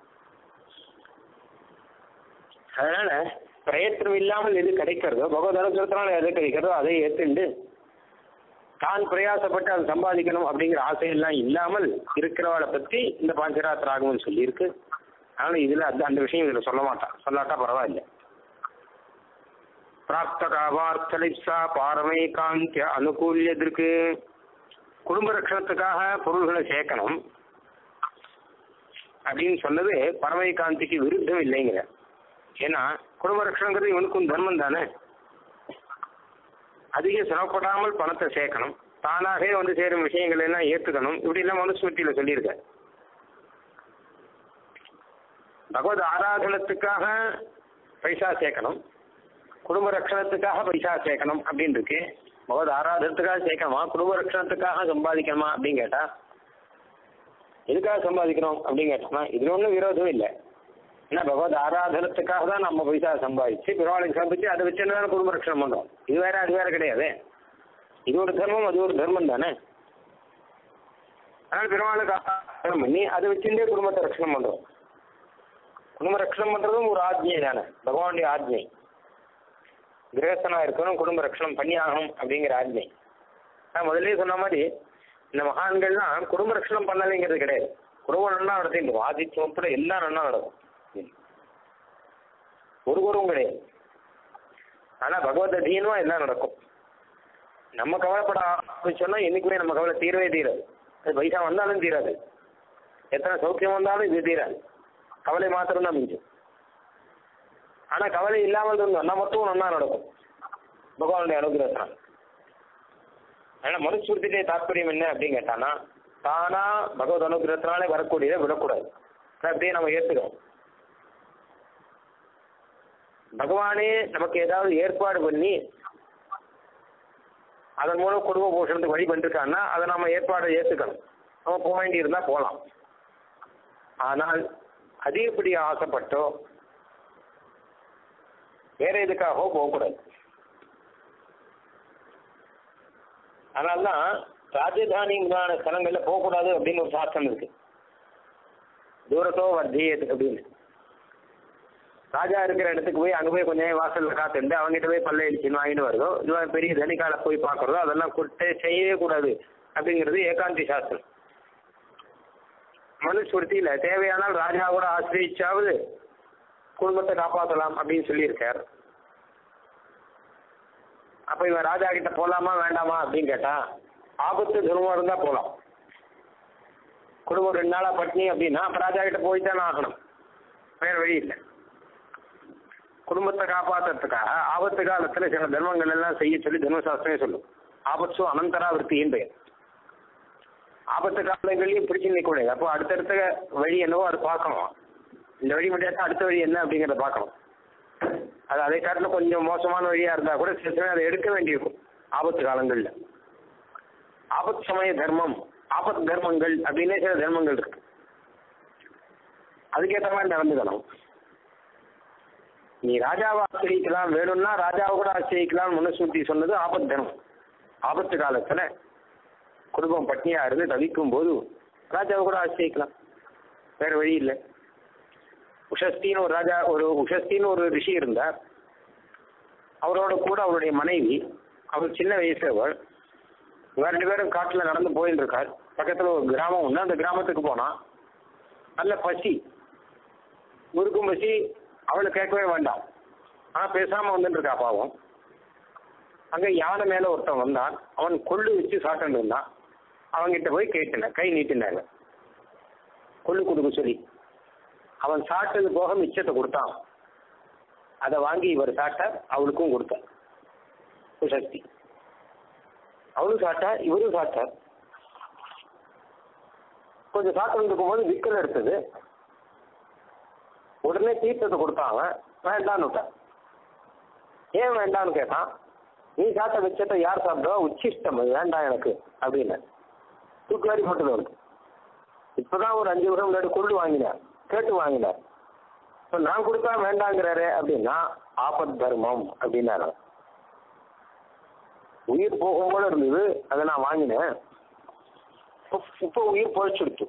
அதனால பிரயத்தனம் இல்லாமல் எது கிடைக்கிறதோ பகவத் அனுகிரகத்தினால எது கிடைக்கிறதோ அதை ஏற்றுண்டு தான் பிரயாசப்பட்டு அதை சம்பாதிக்கணும் அப்படிங்கிற ஆசையெல்லாம் இல்லாமல் இருக்கிறவளை பற்றி இந்த பாஞ்சராத்திர ஆகமம் சொல்லியிருக்கு அதனால இதுல அந்த அந்த விஷயம் இதுல சொல்ல மாட்டான் சொல்லாட்டா பரவாயில்ல பிராப்தகாவார்த்தலிப்சா பாரமை காந்திய அனுகூல்யத்திற்கு குடும்ப ரட்சணத்துக்காக பொருள்களை சேர்க்கணும் அப்படின்னு சொன்னது பரமை காந்திக்கு விருத்தம் இல்லைங்கிற ஏன்னா குடும்ப ரட்சணங்கிறது இவனுக்கும் தர்மம் தானே அதிக சிரமப்படாமல் பணத்தை சேர்க்கணும் தானாகவே வந்து சேரும் விஷயங்கள் எல்லாம் ஏற்றுக்கணும் இப்படி எல்லாம் மனுஸ்மிருதியில சொல்லியிருக்க பகவத் ஆராதனத்துக்காக பைசா சேர்க்கணும் குடும்ப ரட்சணத்துக்காக பைசா சேர்க்கணும் அப்படின்னு இருக்கு பகவத் ஆராதனத்துக்காக சேர்க்கணுமா குடும்ப ரட்சணத்துக்காக சம்பாதிக்கணுமா அப்படின்னு கேட்டா எதுக்காக சம்பாதிக்கணும் அப்படின்னு கேட்டோம்னா இதுல ஒன்றும் விரோதம் இல்லை ஏன்னா பகவத் ஆராதனத்துக்காக தான் நம்ம பைசா சம்பாதிச்சு பெருமாளுக்கு சம்பாதிச்சு அதை வச்சு தானே குடும்ப ரட்சணம் பண்றோம் இது வேற அது வேற கிடையாது இது ஒரு தர்மம் அது ஒரு தர்மம் தானே அதனால பெருமாளுக்கு ஆராதனம் பண்ணி அதை வச்சுட்டே குடும்பத்தை ரட்சணம் பண்றோம் குடும்ப ரட்சணம் பண்றதும் ஒரு ஆஜ்ஞை தானே பகவானுடைய ஆஜ்ஞை கிரகஸ்தனா இருக்கணும் குடும்ப ரட்சணம் பண்ணி ஆகணும் அப்படிங்கிற ஆஜ்ஞை நான் முதல்ல சொன்ன மாதிரி இந்த மகான்கள்லாம் குடும்ப ரட்சணம் பண்ணலைங்கிறது கிடையாது குடும்பம் நல்லா நடத்திட்டு ஆதித்யம் உட்பட எல்லாம் நல்லா நடக்கும் ஒரு குருவும் கிடையாது ஆனா பகவத் அധീனமா எல்லாம் நடக்கும் நம்ம கவலைப்பட ஆரம்பிச்சோம்னா என்னைக்குமே நம்ம கவலை தீரவே தீராது அது பைசா வந்தாலும் தீராது எத்தனை சௌக்கியம் வந்தாலும் இது தீராது கவலை மாத்திரம் தான் மிஞ்சும் ஆனா கவலை இல்லாமல் இருந்தோம்னா மட்டும் நல்லா நடக்கும் பகவானுடைய அனுகிரகத்தினால் ஆனா மனுஸ்மிருத்திலே தாற்பயம் என்ன அப்படின்னு கேட்டானா தானா பகவத் அனுகிரகத்தினாலே வரக்கூடியதை விடக்கூடாது அதை அப்படியே நம்ம ஏற்றுக்கிறோம் பகவானே நமக்கு ஏதாவது ஏற்பாடு பண்ணி அதன் மூலம் குடும்ப போஷணத்துக்கு வழி பண்ணிருக்கான்னா அதை நம்ம ஏற்பாடை ஏற்றுக்கணும் நம்ம போக வேண்டி இருந்தா போகலாம் ஆனால் அதிகப்படி ஆசைப்பட்டோ வேற எதுக்காகவோ போகக்கூடாது அதனால்தான் ராஜதானி முதலான ஸ்தலங்கள்ல போகக்கூடாது அப்படின்னு ஒரு சாஸ்திரம் இருக்கு தூரத்தோ வர்த்தியது அப்படின்னு ராஜா இருக்கிற இடத்துக்கு போய் அங்கே போய் கொஞ்சம் வாசல்ல காத்துட்டு அவங்ககிட்ட போய் பல்ல இடிச்சுன்னு வாங்கிட்டு வருதோ இது மாதிரி பெரிய தனிக்கால போய் பார்க்கறதோ அதெல்லாம் கொட்டே செய்யவே கூடாது அப்படிங்கிறது ஏகாந்தி சாஸ்திரம் மனுஸ்மிருதியில தேவையானால் ராஜா கூட ஆசிரியிச்சாவது குடும்பத்தை காப்பாற்றலாம் அப்படின்னு சொல்லியிருக்கார் அப்ப இவன் ராஜா கிட்ட போலாமா வேண்டாமா அப்படின்னு கேட்டா ஆபத்து துருவம் இருந்தா போலாம் குடும்பம் ரெண்டு நாளா பட்னி அப்படின்னா அப்ப ராஜா கிட்ட போய் தானே ஆகணும் வேற வழி இல்லை குடும்பத்தை காப்பாத்துறதுக்காக ஆபத்து காலத்துல சில தர்மங்கள் எல்லாம் செய்ய சொல்லி தர்மசாஸ்திரமே சொல்லும் ஆபத்து அனந்தரா விற்த்தியின் பெயர் ஆபத்து காலங்களையும் பிடிச்சு நிற்க முடியாது அப்போ அடுத்தடுத்த வழி என்னவோ அது பார்க்கணும் இந்த வழி முடியாத அடுத்த வழி என்ன அப்படிங்கிறத பார்க்கணும் அது அதை காட்டிலும் கொஞ்சம் மோசமான வழியா இருந்தா கூட சில சமயம் அதை எடுக்க வேண்டியிருக்கும் ஆபத்து காலங்கள்ல ஆபத்து சமய தர்மம் ஆபத்து தர்மங்கள் அப்படின்னே சில தர்மங்கள் இருக்கு அதுக்கேற்ற மாதிரி நடந்துக்கணும் நீ ராஜாவை ஆசிரியிக்கலாம் வேணும்னா ராஜாவை கூட ஆசிரியிக்கலாம் மனுஸ்மிருதி சொன்னது ஆபத்து தர்மம் ஆபத்து காலத்துல குடும்பம் பட்னியா இருந்து தவிக்கும் போது ராஜாவை கூட ஆசிரியிக்கலாம் வேற வழி இல்லை உஷஸ்தின்னு ஒரு ராஜா ஒரு உஷஸ்தின்னு ஒரு ரிஷி இருந்தார் அவரோட கூட அவருடைய மனைவி அவர் சின்ன வயசுல இவங்க ரெண்டு பேரும் காட்டுல நடந்து போயிட்டு இருக்கார் பக்கத்துல ஒரு கிராமம் உண்டு அந்த கிராமத்துக்கு போனா நல்ல பசி முறுக்கும் பசி அவளை கேட்கவே வேண்டாம் ஆனா பேசாம வந்துட்டு இருக்கா பாவம் அங்க யானை மேல ஒருத்தன் வந்தான் அவன் கொள்ளு வச்சு சாப்பிட்டு இருந்தான் அவன்கிட்ட போய் கேட்டன கை நீட்டினாங்க கொள்ளு கொடுக்க சொல்லி அவன் சாப்பிட்டது போக மிச்சத்தை கொடுத்தான் அதை வாங்கி இவர் சாப்பிட்ட அவளுக்கும் கொடுத்தார் சக்தி அவளும் சாப்பிட்டா இவரும் சாப்பிட்டார் கொஞ்சம் சாப்பிட்டு இருக்கும்போது விக்கல் எடுத்தது உடனே தீர்த்தத்தை கொடுத்தாங்க வேண்டான்னு விட்டான் ஏன் வேண்டான்னு கேட்டான் நீ சாப்பிட்ட மிச்சத்தை யார் சாப்பிட்டோ உச்சிஷ்டம் அது வேண்டாம் எனக்கு அப்படின்னு தூக்குவாரி போட்டது அவருக்கு இப்பதான் ஒரு அஞ்சு வருஷம் முன்னாடி கொள்ளு வாங்கினார் கேட்டு வாங்கினார் இப்போ நான் கொடுத்தா வேண்டாங்கிறாரு அப்படின்னா ஆபத் தர்மம் அப்படின்னாரு உயிர் போகும் போல இருந்தது அதை நான் வாங்கினேன் இப்போ உயிர் பொழைச்சிடுச்சு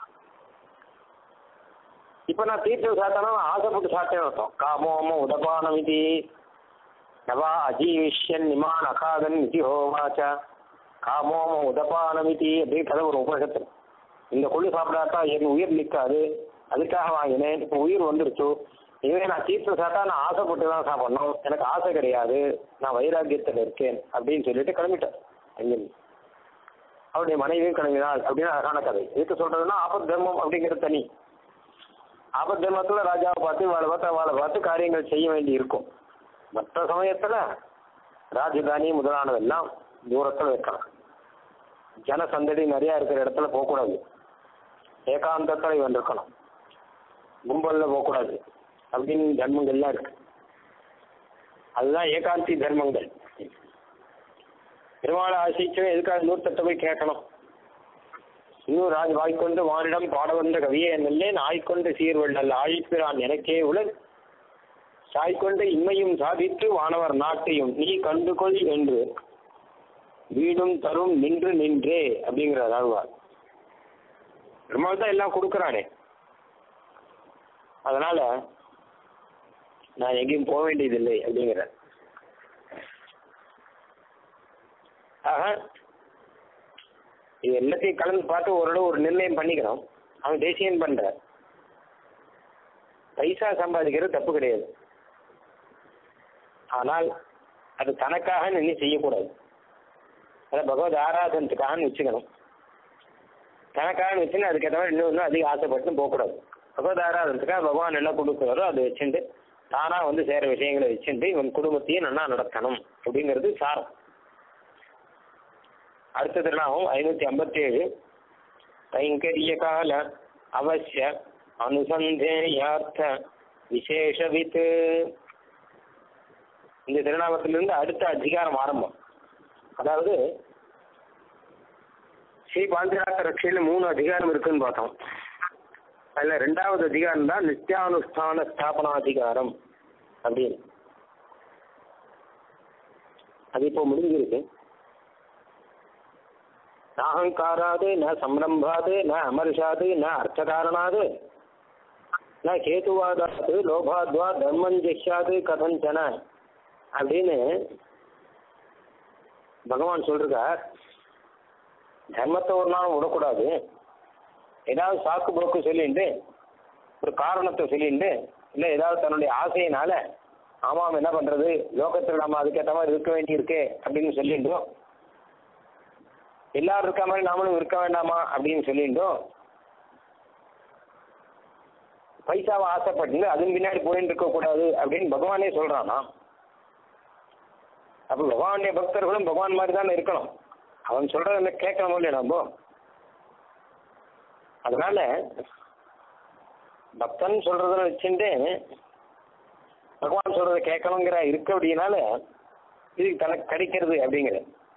இப்போ நான் தீர்த்தம் சாப்பிட்டேன்னா ஆசைப்பட்டு சாப்பிட்டேன் அர்த்தம் காமோம உதபானம் இது நவா அஜீவிஷ்யன் நிமான் அகாதன் இது ஹோவாச்ச காமோம உதபானமிதி அப்படின்னு கதை ஒரு உபநிஷத்தில் இந்த கொள்ளு சாப்பிடாட்டா என் உயிர் நிற்காது அதுக்காக வாங்கினேன் இப்போ உயிர் வந்துருச்சு இனிமே நான் தீர்த்தம் சாப்பிட்டா நான் ஆசைப்பட்டு தான் சாப்பிடணும் எனக்கு ஆசை கிடையாது நான் வைராக்கியத்தில் இருக்கேன் அப்படின்னு சொல்லிட்டு கிளம்பிட்டேன் அங்கிருந்து அவருடைய மனைவியும் கிளம்பினாள் அப்படின்னு அழகான கதை எதுக்கு சொல்றதுன்னா ஆபத் தர்மம் அப்படிங்கிறது தனி ஆபத் தர்மத்துல ராஜாவை பார்த்து வாழை பார்த்து வாழை பார்த்து காரியங்கள் செய்ய வேண்டி இருக்கும் மற்ற சமயத்துல ராஜதானி முதலானதெல்லாம் தூரத்துல வைக்கலாம் ஜனசந்தடி நிறைய இருக்கிற இடத்துல போகக்கூடாது ஏகாந்தத்துல இவன் இருக்கணும் கும்பல்ல போகக்கூடாது அப்படின்னு தர்மங்கள்லாம் இருக்கு அதுதான் ஏகாந்தி தர்மங்கள் பெருமாளை ஆசிச்சவன் எதுக்காக நூற்றத்தை போய் கேட்கணும் இன்னும் ராஜ் வாய்க்கொண்டு வானிடம் பாட வந்த கவியே நல்லேன் ஆய்கொண்டு சீர்வள்ளல் ஆழிப்பிரான் எனக்கே உலர் சாய்கொண்டு இம்மையும் சாதித்து வானவர் நாட்டையும் நீ கண்டுகொள் என்று வீடும் தரும் நின்று நின்றே அப்படிங்கிறார் ஆழ்வார் பெருமாள் தான் எல்லாம் கொடுக்குறானே அதனால நான் எங்கேயும் போக வேண்டியதில்லை அப்படிங்கிறார் ஆக இது எல்லாத்தையும் கலந்து பார்த்து ஓரளவு ஒரு நிர்ணயம் பண்ணிக்கணும் அவன் தேசியன் பண்ற பைசா சம்பாதிக்கிறது தப்பு கிடையாது ஆனால் அது தனக்காக நின்று செய்யக்கூடாது அதை பகவத் ஆராதனத்துக்காக வச்சுக்கணும் தனக்காக வச்சுன்னு அதுக்கேற்ற மாதிரி இன்னும் இன்னும் அதிக ஆசைப்பட்டு போகக்கூடாது பகவத் ஆராதனத்துக்காக பகவான் என்ன கொடுக்குறாரோ அதை வச்சுட்டு தானா வந்து சேர விஷயங்களை வச்சுட்டு இவன் குடும்பத்தையும் நல்லா நடத்தணும் அப்படிங்கிறது சாரம் அடுத்த திருநாமம் ஐநூத்தி ஐம்பத்தி ஏழு கைங்கரிய கால அவசிய அனுசந்தேயார்த்த விசேஷவித் இந்த திருநாமத்திலிருந்து அடுத்த அதிகாரம் ஆரம்பம் அதாவது ஸ்ரீ பாஞ்சராத்த ரட்சையில மூணு அதிகாரம் இருக்குன்னு பார்த்தோம் அதுல ரெண்டாவது அதிகாரம் தான் நித்தியானுஷ்டான ஸ்தாபனாதிகாரம் அப்படின்னு அது இப்போ முடிஞ்சிருக்கு நாகங்காராது ந சம்ரம்பாது ந அமர்ஷாது ந அர்த்தகாரணாது நான் கேதுவாதாத்து லோபாத்வா தர்மம் ஜெஷாது கதஞ்சன அப்படின்னு பகவான் சொல்றார் தர்மத்தை ஒரு நாளும் விடக்கூடாது ஏதாவது சாக்கு போக்கு சொல்லிட்டு ஒரு காரணத்தை சொல்லிட்டு இல்லை ஏதாவது தன்னுடைய ஆசையினால ஆமாம் என்ன பண்றது லோகத்தில் நம்ம அதுக்கேற்ற மாதிரி இருக்க வேண்டியிருக்கு அப்படின்னு சொல்லிட்டோம் எல்லாரும் இருக்க மாதிரி நாமளும் இருக்க வேண்டாமா அப்படின்னு சொல்லிட்டோம் பைசாவை ஆசைப்பட்டு அதன் பின்னாடி போயிட்டு இருக்க கூடாது அப்படின்னு பகவானே சொல்றானா அப்ப பகவானுடைய பக்தர்களும் பகவான் மாதிரி தானே இருக்கணும் அவன் சொல்றத கேட்கணும் இல்லையா நம்ம அதனால பக்தன் சொல்றத வச்சுட்டு பகவான் சொல்றத கேட்கணுங்கிற இருக்கு அப்படின்னால இது தனக்கு கிடைக்கிறது அப்படிங்கிற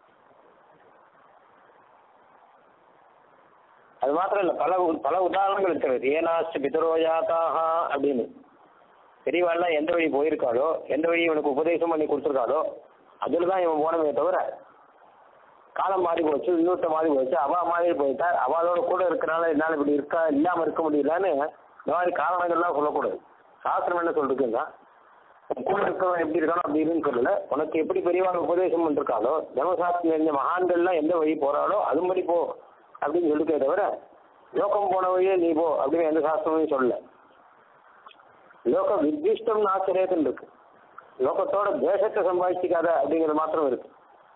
அது மாத்திரம் இல்லை பல உ- பல உதாரணங்கள் இருக்கிறது ஏனாஸ்ட பிதரோயாதாக அப்படின்னு பெரியவாள்லாம் எந்த வழி போயிருக்காளோ எந்த வழி இவனுக்கு உபதேசம் பண்ணி கொடுத்துருக்காளோ அதில் தான் இவன் போனமே தவிர காலம் மாறி போச்சு இன்னொருத்த மாறி போச்சு அவ மாதிரி போயிட்டா அவளோட கூட இருக்கிறனால என்னால் இப்படி இருக்கா இல்லாமல் இருக்க முடியலன்னு இந்த மாதிரி காரணங்கள்லாம் சொல்லக்கூடாது சாஸ்திரம் என்ன சொல்றதுன்னா உன் கூட இருக்கவன் எப்படி இருக்கானோ அப்படி இருக்குன்னு சொல்லல உனக்கு எப்படி பெரியவாள் உபதேசம் பண்ணிருக்காளோ தர்மசாஸ்திரம் தெரிஞ்ச மகான்கள்லாம் எந்த வழி போறாளோ அதுபடி போ அப்படின்னு சொல்லிருக்கே தவிர லோகம் போன வழியே நீ போ அப்படின்னு எந்த சாஸ்திரமும் சொல்லல லோக வித்விஷ்டம் ஆச்சரியத்தில் இருக்கு லோகத்தோட தேசத்தை சம்பாதிச்சிக்காத அப்படிங்கிறது மாத்திரம் இருக்கு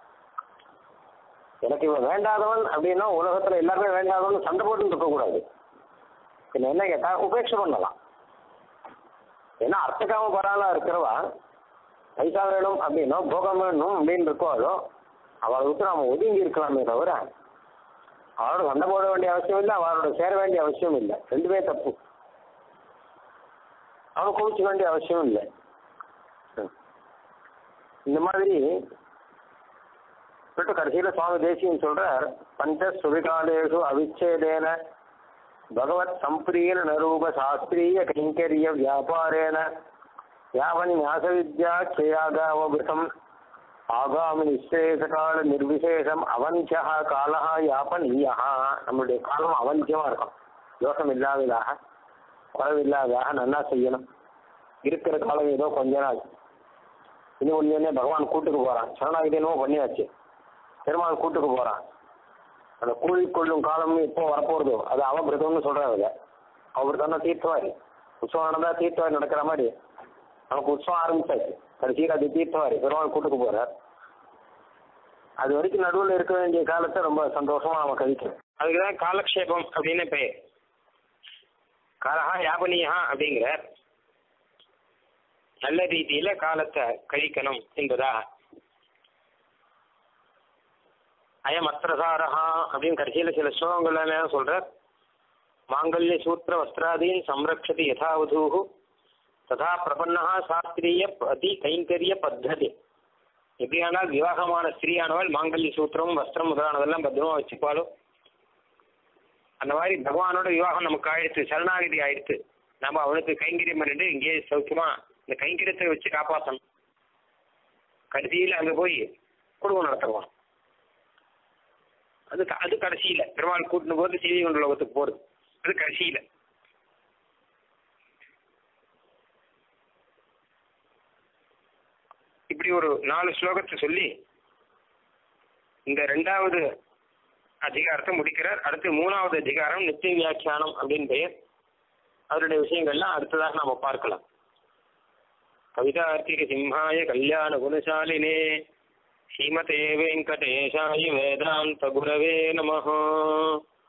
எனக்கு இவன் வேண்டாதவன் அப்படின்னா உலகத்துல எல்லாருமே வேண்டாதவன் சண்டை போட்டு இருக்கக்கூடாது பின்ன என்ன கேட்டா உபேட்சை பண்ணலாம் ஏன்னா அர்த்தக்காம பராளா இருக்கிறவா பைசா வேணும் அப்படின்னோ போகம் வேணும் அப்படின்னு இருக்கோதோ அவளை விட்டு நாம ஒதுங்கி இருக்கலாமே தவிர அவளோட சண்டை போட வேண்டிய அவசியம் இல்லை அவளோட சேர வேண்டிய அவசியம் இல்லை ரெண்டுமே தப்பு அவனை குவிக்க வேண்டிய அவசியம் இல்லை இந்த மாதிரி சொல்லிட்டு கடைசியில் சுவாமி தேசியம் சொல்றார் பஞ்ச சுவிகாலேஷு அவிச்சேதேன பகவத் சம்பிரியன நரூப சாஸ்திரிய கைங்கரிய வியாபாரேன யாவன் ஞாச வித்யா க்ஷயாகாவபிருத்தம் ஆகாமி நிச்சேசகால நிர்விசேஷம் அவந்தியா காலஹா யாபனீயா நம்மளுடைய காலம் அவந்தியமா இருக்கும் தோஷம் இல்லாததாக குறைவில்லாததாக நன்னா செய்யணும் இருக்கிற காலம் ஏதோ கொஞ்ச நாள் இன்னும் ஒன்று பகவான் கூட்டுக்கு போறான் சரணாகிதி என்னமோ பண்ணியாச்சு பெருமாள் கூட்டுக்கு போறான் அந்த கூலி கொள்ளும் காலம் இப்போ வரப்போறதோ அது அவபிரதம்னு சொல்றாங்க அவபிரதம்னா தீர்த்தவாரி உற்சவம் நடந்தா தீர்த்தவாரி நடக்கிற மாதிரி நமக்கு உற்சவம் ஆரம்பிச்சாச்சு கடைசியில் அது தீர்த்தவாரி பெருமாள் கூட்டுக்கு போறார் அது வரைக்கும் நடுவில் இருக்க வேண்டிய காலத்தை ரொம்ப சந்தோஷமா நம்ம கழிக்கணும் அதுக்குதான் காலக்ஷேபம் அப்படின்னு பெயர் காலஹா யாபனியா அப்படிங்கிற நல்ல ரீதியில காலத்தை கழிக்கணும் என்பதா அயம் அத்திரசாரஹா அப்படின்னு கடைசியில சில ஸ்லோகங்கள்ல என்ன சொல்ற மாங்கல்ய சூத்திர வஸ்திராதீன் சம்ரக்ஷதி யதாவதூஹு ததா பிரபன்னா சாஸ்திரிய அதி கைங்கரிய பத்ததி எப்படியானால் விவாகமான ஸ்திரீயானவள் மாங்கல்ய சூத்திரம் வஸ்திரம் முதலானதெல்லாம் பத்திரமா வச்சுப்பாளோ அந்த மாதிரி பகவானோட விவாகம் நமக்கு ஆயிடுத்து சரணாகதி ஆயிடுத்து நம்ம அவனுக்கு கைங்கரியம் பண்ணிட்டு இங்கேயே சௌக்கியமா இந்த கைங்கரியத்தை வச்சு காப்பாற்றணும் கடைசியில் அங்கே போய் குடும்பம் நடத்துவான் அது அது கடைசியில பெருமாள் கூட்டின்னு போது செய்தி கொண்ட லோகத்துக்கு போறது அது கடைசியில இப்படி ஒரு நாலு ஸ்லோகத்தை சொல்லி இந்த ரெண்டாவது அதிகாரத்தை முடிக்கிறார் அடுத்து மூணாவது அதிகாரம் நித்திய வியாக்கியானம் அப்படின்னு பெயர் அதனுடைய விஷயங்கள்லாம் அடுத்ததாக நாம பார்க்கலாம் கவிதார்த்திக சிம்ஹாய கல்யாண குணசாலினே ஸ்ரீமதே வெங்கடேஷாய வேதாந்த குரவே நமஹ